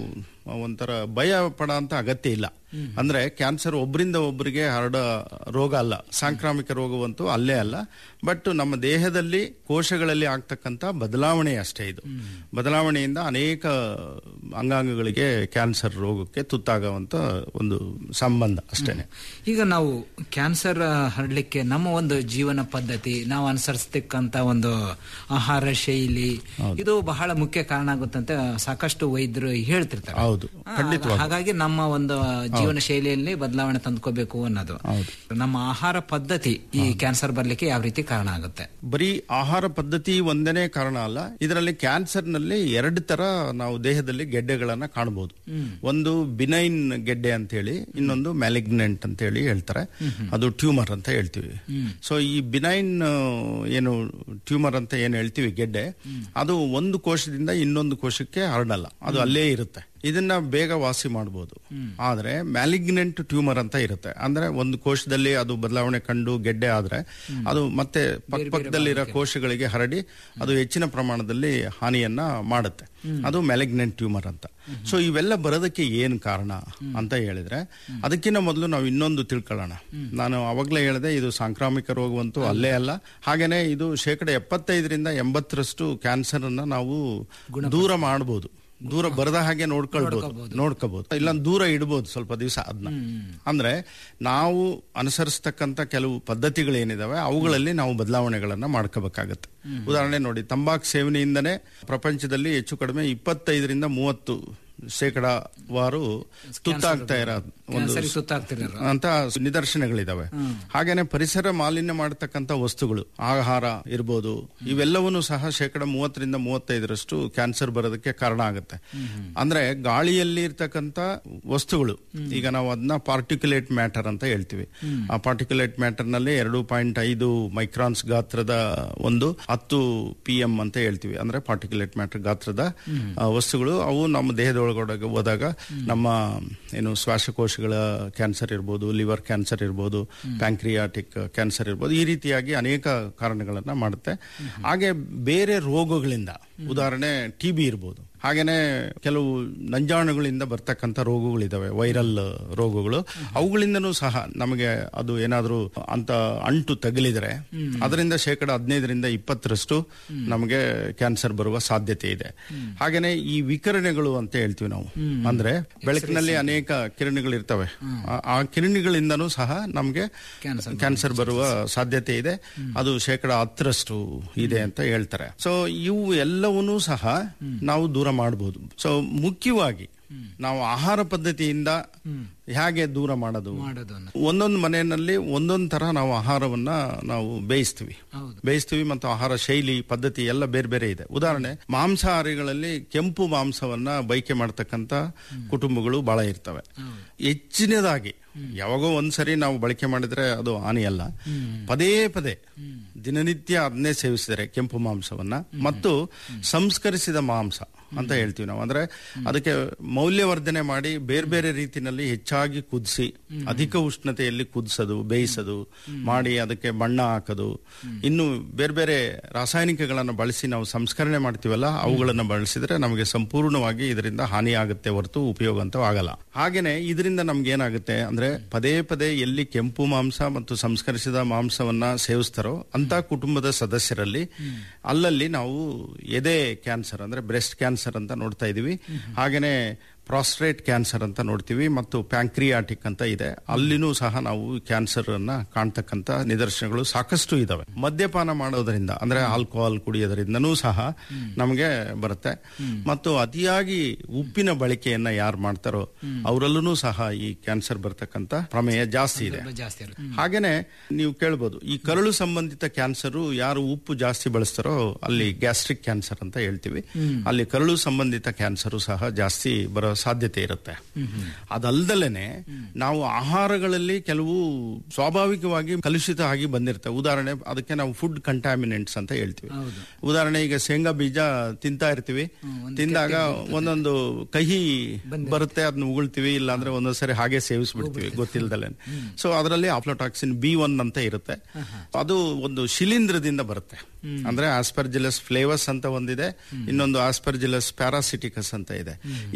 ಒಂಥರ ಭಯ ಪಡ ಅಂತ ಅಗತ್ಯ ಇಲ್ಲ ಅಂದ್ರೆ ಕ್ಯಾನ್ಸರ್ ಒಬ್ಬರಿಂದ ಒಬ್ಬರಿಗೆ ಹರಡ ರೋಗ ಅಲ್ಲ ಸಾಂಕ್ರಾಮಿಕ ರೋಗವಂತೂ ಅಲ್ಲೇ ಅಲ್ಲ ಬಟ್ ನಮ್ಮ ದೇಹದಲ್ಲಿ ಕೋಶಗಳಲ್ಲಿ ಆಗ್ತಕ್ಕಂಥ ಬದಲಾವಣೆ ಅಷ್ಟೇ ಇದು ಬದಲಾವಣೆಯಿಂದ ಅನೇಕ ಅಂಗಾಂಗಗಳಿಗೆ ಕ್ಯಾನ್ಸರ್ ರೋಗಕ್ಕೆ ತುತ್ತಾಗುವಂತ ಒಂದು ಸಂಬಂಧ ಅಷ್ಟೇನೆ ಈಗ ನಾವು ಕ್ಯಾನ್ಸರ್ ಹರಡ್ಲಿಕ್ಕೆ ನಮ್ಮ ಒಂದು ಜೀವನ ಪದ್ಧತಿ ನಾವು ಅನುಸರಿಸ್ತಕ್ಕಂತ ಒಂದು ಆಹಾರ ಶೈಲಿ ಇದು ಬಹಳ ಮುಖ್ಯ ಕಾರಣ ಆಗುತ್ತಂತ ಸಾಕಷ್ಟು ವೈದ್ಯರು ಹೇಳ್ತಿರ್ತಾರೆ ಹೌದು ಆ, ಖಂಡಿತವಾಗಿ ಹಾಗಾಗಿ ನಮ್ಮ ಒಂದು ಜೀವನ ಶೈಲಿಯಲ್ಲಿ ಬದಲಾವಣೆ ತಂದ್ಕೋಬೇಕು ಅನ್ನೋದು ನಮ್ಮ ಆಹಾರ ಪದ್ಧತಿ ಈ ಕ್ಯಾನ್ಸರ್ ಬರ್ಲಿಕ್ಕೆ ಯಾವ ರೀತಿ ಕಾರಣ ಆಗುತ್ತೆ ಬರೀ ಆಹಾರ ಪದ್ಧತಿ ಒಂದೇನೇ ಕಾರಣ ಅಲ್ಲ ಇದರಲ್ಲಿ ಕ್ಯಾನ್ಸರ್ ನಲ್ಲಿ ಎರಡು ತರ ನಾವು ದೇಹದಲ್ಲಿ ಗೆಡ್ಡೆಗಳನ್ನ ಕಾಣಬಹುದು ಒಂದು ಬಿನೈನ್ ಗೆಡ್ಡೆ ಅಂತ ಹೇಳಿ ಇನ್ನೊಂದು ಮ್ಯಾಲಿಗ್ನೆಂಟ್ ಅಂತ ಹೇಳಿ ಹೇಳ್ತಾರೆ ಅದು ಟ್ಯೂಮರ್ ಅಂತ ಹೇಳ್ತೀವಿ ಸೊ ಈ ಬಿನೈನ್ ಏನು ಟ್ಯೂಮರ್ ಅಂತ ಏನ್ ಹೇಳ್ತೀವಿ ಗೆಡ್ಡೆ ಅದು ಒಂದು ಕೋಶದಿಂದ ಇನ್ನೊಂದು ಕೋಶಕ್ಕೆ ಹರಡಲ್ಲ ಅದು ಅಲ್ಲೇ ಇರುತ್ತೆ ಇದನ್ನ ಬೇಗ ವಾಸಿ ಮಾಡಬಹುದು ಆದ್ರೆ ಮ್ಯಾಲಿಗ್ನೆಂಟ್ ಟ್ಯೂಮರ್ ಅಂತ ಇರುತ್ತೆ ಅಂದ್ರೆ ಒಂದು ಕೋಶದಲ್ಲಿ ಅದು ಬದಲಾವಣೆ ಕಂಡು ಗೆಡ್ಡೆ ಆದ್ರೆ ಅದು ಮತ್ತೆ ಪಕ್ಕಪಕ್ಕದಲ್ಲಿರೋ ಕೋಶಗಳಿಗೆ ಹರಡಿ ಅದು ಹೆಚ್ಚಿನ ಪ್ರಮಾಣದಲ್ಲಿ ಹಾನಿಯನ್ನ ಮಾಡುತ್ತೆ ಅದು ಮ್ಯಾಲಿಗ್ನೆಂಟ್ ಟ್ಯೂಮರ್ ಅಂತ ಸೊ ಇವೆಲ್ಲ ಬರೋದಕ್ಕೆ ಏನ್ ಕಾರಣ ಅಂತ ಹೇಳಿದ್ರೆ ಅದಕ್ಕಿಂತ ಮೊದಲು ನಾವು ಇನ್ನೊಂದು ತಿಳ್ಕೊಳ್ಳೋಣ ನಾನು ಅವಾಗ್ಲೇ ಹೇಳಿದೆ ಇದು ಸಾಂಕ್ರಾಮಿಕ ರೋಗವಂತೂ ಅಲ್ಲೇ ಅಲ್ಲ ಹಾಗೇನೆ ಇದು ಶೇಕಡ ಎಪ್ಪತ್ತೈದರಿಂದ ಎಂಬತ್ತರಷ್ಟು ಕ್ಯಾನ್ಸರ್ ಅನ್ನ ನಾವು ದೂರ ಮಾಡಬಹುದು ದೂರ ಬರದ ಹಾಗೆ ನೋಡ್ಕೊಳ್ಬಹುದು ನೋಡ್ಕೋಬಹುದು ಇಲ್ಲ ದೂರ ಇಡಬಹುದು ಸ್ವಲ್ಪ ದಿವಸ ಅದನ್ನ ಅಂದ್ರೆ ನಾವು ಅನುಸರಿಸ್ತಕ್ಕಂತ ಕೆಲವು ಪದ್ಧತಿಗಳೇನಿದಾವೆ ಅವುಗಳಲ್ಲಿ ನಾವು ಬದಲಾವಣೆಗಳನ್ನ ಮಾಡ್ಕೋಬೇಕಾಗತ್ತೆ ಉದಾಹರಣೆ ನೋಡಿ ತಂಬಾಕು ಸೇವನೆಯಿಂದನೇ ಪ್ರಪಂಚದಲ್ಲಿ ಹೆಚ್ಚು ಕಡಿಮೆ ಇಪ್ಪತ್ತೈದರಿಂದ ಮೂವತ್ತು ಶೇಕಡವಾರು ತುತ್ತಾಗ್ತಾ ಇರೋ ಒಂದು ಕ್ಯಾನ್ಸರ್ಗೆ ತುತ್ತಾಗ್ತಿರೋರು. ಅಂತ ನಿದರ್ಶನಗಳಿದಾವೆ ಹಾಗೇನೆ ಪರಿಸರ ಮಾಲಿನ್ಯ ಮಾಡತಕ್ಕಂತ ವಸ್ತುಗಳು ಆಹಾರ ಇರ್ಬೋದು ಇವೆಲ್ಲವನ್ನೂ ಸಹ ಶೇಕಡ ಮೂವತ್ತರಿಂದ ಮೂವತ್ತೈದರಷ್ಟು ಕ್ಯಾನ್ಸರ್ ಬರೋದಕ್ಕೆ ಕಾರಣ ಆಗುತ್ತೆ ಅಂದ್ರೆ ಗಾಳಿಯಲ್ಲಿ ಇರ್ತಕ್ಕಂತ ವಸ್ತುಗಳು ಈಗ ನಾವು ಅದನ್ನ ಪಾರ್ಟಿಕ್ಯುಲೇಟ್ ಮ್ಯಾಟರ್ ಅಂತ ಹೇಳ್ತೀವಿ ಆ ಪಾರ್ಟಿಕ್ಯುಲೇಟ್ ಮ್ಯಾಟರ್ ನಲ್ಲಿ ಎರಡು ಪಾಯಿಂಟ್ ಐದು ಮೈಕ್ರಾನ್ಸ್ ಗಾತ್ರದ ಒಂದು ಹತ್ತು ಪಿ ಎಂ ಅಂತ ಹೇಳ್ತೀವಿ ಅಂದ್ರೆ ಪಾರ್ಟಿಕ್ಯುಲೇಟ್ ಮ್ಯಾಟರ್ ಗಾತ್ರದ ಆ, ವಸ್ತುಗಳು ಅವು ನಮ್ಮ ದೇಹದೊಳಗಡೆ ಹೋದಾಗ ನಮ್ಮ ಏನು ಶ್ವಾಸಕೋಶಗಳ ಕ್ಯಾನ್ಸರ್ ಇರ್ಬೋದು ಲಿವರ್ ಕ್ಯಾನ್ಸರ್ ಇರ್ಬೋದು ಪ್ಯಾಂಕ್ರಿಯಾಟಿಕ್ ಕ್ಯಾನ್ಸರ್ ಇರ್ಬೋದು ಈ ರೀತಿಯಾಗಿ ಅನೇಕ ಕಾರಣಗಳನ್ನ ಮಾಡುತ್ತೆ ಹಾಗೆ ಬೇರೆ ರೋಗಗಳಿಂದ ಉದಾಹರಣೆ ಟಿ ಬಿ ಇರ್ಬೋದು ಹಾಗೇನೆ ಕೆಲವು ನಂಜಾಣುಗಳಿಂದ ಬರ್ತಕ್ಕಂಥ ರೋಗಗಳಿದಾವೆ ವೈರಲ್ ರೋಗಗಳು ಅವುಗಳಿಂದನೂ ಸಹ ನಮಗೆ ಅದು ಏನಾದರೂ ಅಂತ ಅಂಟು ತಗುಲಿದರೆ ಅದರಿಂದ ಶೇಕಡ ಹದಿನೈದರಿಂದ ಇಪ್ಪತ್ತರಷ್ಟು ನಮಗೆ ಕ್ಯಾನ್ಸರ್ ಬರುವ ಸಾಧ್ಯತೆ ಇದೆ ಹಾಗೇನೆ ಈ ವಿಕಿರಣಗಳು ಅಂತ ಹೇಳ್ತೀವಿ ನಾವು ಅಂದ್ರೆ ಬೆಳಕಿನಲ್ಲಿ ಅನೇಕ ಕಿರಣಗಳು ಇರ್ತವೆ ಆ- ಆ ಕಿರಣಗಳಿಂದನೂ ಸಹ ನಮಗೆ ಕ್ಯಾನ್ಸರ್ ಬರುವ ಸಾಧ್ಯತೆ ಇದೆ ಅದು ಶೇಕಡ ಹತ್ತರಷ್ಟು ಇದೆ ಅಂತ ಹೇಳ್ತಾರೆ ಸೊ ಇವು ಎಲ್ಲವನ್ನೂ ಸಹ ನಾವು ದೂರ ಮಾಡಬಹುದು ಸೊ ಮುಖ್ಯವಾಗಿ ನಾವು ಆಹಾರ ಪದ್ಧತಿಯಿಂದ ಹೇಗೆ ದೂರ ಮಾಡೋದು ಒಂದೊಂದು ಮನೆಯಲ್ಲಿ ಒಂದೊಂದು ತರ ನಾವು ಆಹಾರವನ್ನ ನಾವು ಬೇಯಿಸ್ತೀವಿ ಬೇಯಿಸ್ತೀವಿ ಮತ್ತು ಆಹಾರ ಶೈಲಿ ಪದ್ಧತಿ ಎಲ್ಲ ಬೇರೆ ಬೇರೆ ಇದೆ ಉದಾಹರಣೆ ಮಾಂಸಾಹಾರಿಗಳಲ್ಲಿ ಕೆಂಪು ಮಾಂಸವನ್ನ ಬೈಕೆ ಮಾಡ್ತಕ್ಕಂತ ಕುಟುಂಬಗಳು ಬಹಳ ಇರ್ತವೆ ಹೆಚ್ಚಿನದಾಗಿ ಯಾವಾಗೋ ಒಂದ್ಸರಿ ನಾವು ಬಳಕೆ ಮಾಡಿದ್ರೆ ಅದು ಹಾನಿಯಲ್ಲ ಪದೇ ಪದೇ ದಿನನಿತ್ಯ ಅದನ್ನೇ ಸೇವಿಸಿದರೆ ಕೆಂಪು ಮಾಂಸವನ್ನ ಮತ್ತು ಸಂಸ್ಕರಿಸಿದ ಮಾಂಸ ಅಂತ ಹೇಳ್ತೀವಿ ನಾವು ಅಂದ್ರೆ ಅದಕ್ಕೆ ಮೌಲ್ಯವರ್ಧನೆ ಮಾಡಿ ಬೇರೆ ಬೇರೆ ರೀತಿನಲ್ಲಿ ಹೆಚ್ಚಾಗಿ ಕುದಿಸಿ ಅಧಿಕ ಉಷ್ಣತೆಯಲ್ಲಿ ಕುದಿಸೋದು ಬೇಯಿಸೋದು ಮಾಡಿ ಅದಕ್ಕೆ ಬಣ್ಣ ಹಾಕೋದು ಇನ್ನು ಬೇರೆ ಬೇರೆ ರಾಸಾಯನಿಕಗಳನ್ನು ಬಳಸಿ ನಾವು ಸಂಸ್ಕರಣೆ ಮಾಡ್ತೀವಲ್ಲ ಅವುಗಳನ್ನು ಬಳಸಿದ್ರೆ ನಮಗೆ ಸಂಪೂರ್ಣವಾಗಿ ಇದರಿಂದ ಹಾನಿ ಆಗುತ್ತೆ ಹೊರತು ಉಪಯೋಗ ಅಂತ ಆಗಲ್ಲ ಹಾಗೇನೆ ಇದರಿಂದ ನಮ್ಗೆ ಏನಾಗುತ್ತೆ ಅಂದ್ರೆ ಪದೇ ಪದೇ ಎಲ್ಲಿ ಕೆಂಪು ಮಾಂಸ ಮತ್ತು ಸಂಸ್ಕರಿಸಿದ ಮಾಂಸವನ್ನ ಸೇವಿಸ್ತಾರೋ ಅಂತ ಕುಟುಂಬದ ಸದಸ್ಯರಲ್ಲಿ ಅಲ್ಲಲ್ಲಿ ನಾವು ಎದೆ ಕ್ಯಾನ್ಸರ್ ಅಂದ್ರೆ ಬ್ರೆಸ್ಟ್ ಕ್ಯಾನ್ಸರ್ ಅಂತ ನೋಡ್ತಾ ಇದೀವಿ ಹಾಗೇನೆ ಪ್ರಾಸ್ಟ್ರೇಟ್ ಕ್ಯಾನ್ಸರ್ ಅಂತ ನೋಡ್ತೀವಿ ಮತ್ತು ಪ್ಯಾಂಕ್ರಿಯಾಟಿಕ್ ಅಂತ ಇದೆ ಅಲ್ಲಿನೂ ಸಹ ನಾವು ಕ್ಯಾನ್ಸರ್ ಅನ್ನ ಕಾಣ್ತಕ್ಕಂತ ನಿದರ್ಶನಗಳು ಸಾಕಷ್ಟು ಇದಾವೆ ಮದ್ಯಪಾನ ಮಾಡೋದರಿಂದ ಅಂದ್ರೆ ಆಲ್ಕೋಹಾಲ್ ಕುಡಿಯೋದ್ರಿಂದನೂ ಸಹ ನಮಗೆ ಬರುತ್ತೆ ಮತ್ತು ಅತಿಯಾಗಿ ಉಪ್ಪಿನ ಬಳಕೆಯನ್ನ ಯಾರು ಮಾಡ್ತಾರೋ ಅವರಲ್ಲೂ ಸಹ ಈ ಕ್ಯಾನ್ಸರ್ ಬರ್ತಕ್ಕಂತ ಪ್ರಮೇಯ ಜಾಸ್ತಿ ಇದೆ ಜಾಸ್ತಿ ಇರುತ್ತೆ ಹಾಗೇನೆ ನೀವು ಕೇಳ್ಬೋದು ಈ ಕರಳು ಸಂಬಂಧಿತ ಕ್ಯಾನ್ಸರ್ ಯಾರು ಉಪ್ಪು ಜಾಸ್ತಿ ಬಳಸ್ತಾರೋ ಅಲ್ಲಿ ಗ್ಯಾಸ್ಟ್ರಿಕ್ ಕ್ಯಾನ್ಸರ್ ಅಂತ ಹೇಳ್ತೀವಿ ಅಲ್ಲಿ ಕರಳು ಸಂಬಂಧಿತ ಕ್ಯಾನ್ಸರ್ ಸಹ ಜಾಸ್ತಿ ಬರೋ ಸಾಧ್ಯತೆ ಇರುತ್ತೆ ಅದಲ್ದಲೇನೆ ನಾವು ಆಹಾರಗಳಲ್ಲಿ ಕೆಲವು ಸ್ವಾಭಾವಿಕವಾಗಿ ಕಲುಷಿತ ಆಗಿ ಬಂದಿರ್ತವೆ ಉದಾಹರಣೆ ಅದಕ್ಕೆ ನಾವು ಫುಡ್ ಕಂಟಾಮಿನೆಂಟ್ಸ್ ಅಂತ ಹೇಳ್ತೀವಿ ಉದಾಹರಣೆ ಈಗ ಶೇಂಗಾ ಬೀಜ ತಿಂತಾ ಇರ್ತೀವಿ ತಿಂದಾಗ ಒಂದೊಂದು ಕಹಿ ಬರುತ್ತೆ ಅದನ್ನ ಉಗುಳ್ತೀವಿ ಇಲ್ಲಾಂದ್ರೆ ಒಂದೊಂದ್ಸರಿ ಹಾಗೆ ಸೇವಿಸ್ಬಿಡ್ತೀವಿ ಗೊತ್ತಿಲ್ದಲೆ ಸೊ ಅದರಲ್ಲಿ ಆಫ್ಲೋಟಾಕ್ಸಿನ್ ಬಿ ಒನ್ ಅಂತ ಇರುತ್ತೆ ಅದು ಒಂದು ಶಿಲೀಂಧ್ರದಿಂದ ಬರುತ್ತೆ ಅಂದ್ರೆ ಆಸ್ಪರ್ಜಿಲಸ್ ಫ್ಲೇವಸ್ ಅಂತ ಒಂದಿದೆ ಇನ್ನೊಂದು ಆಸ್ಪರ್ಜಿಲಸ್ ಪ್ಯಾರಾಸಿಟಿಕಸ್ ಅಂತ ಇದೆ ಈ ಎರಡು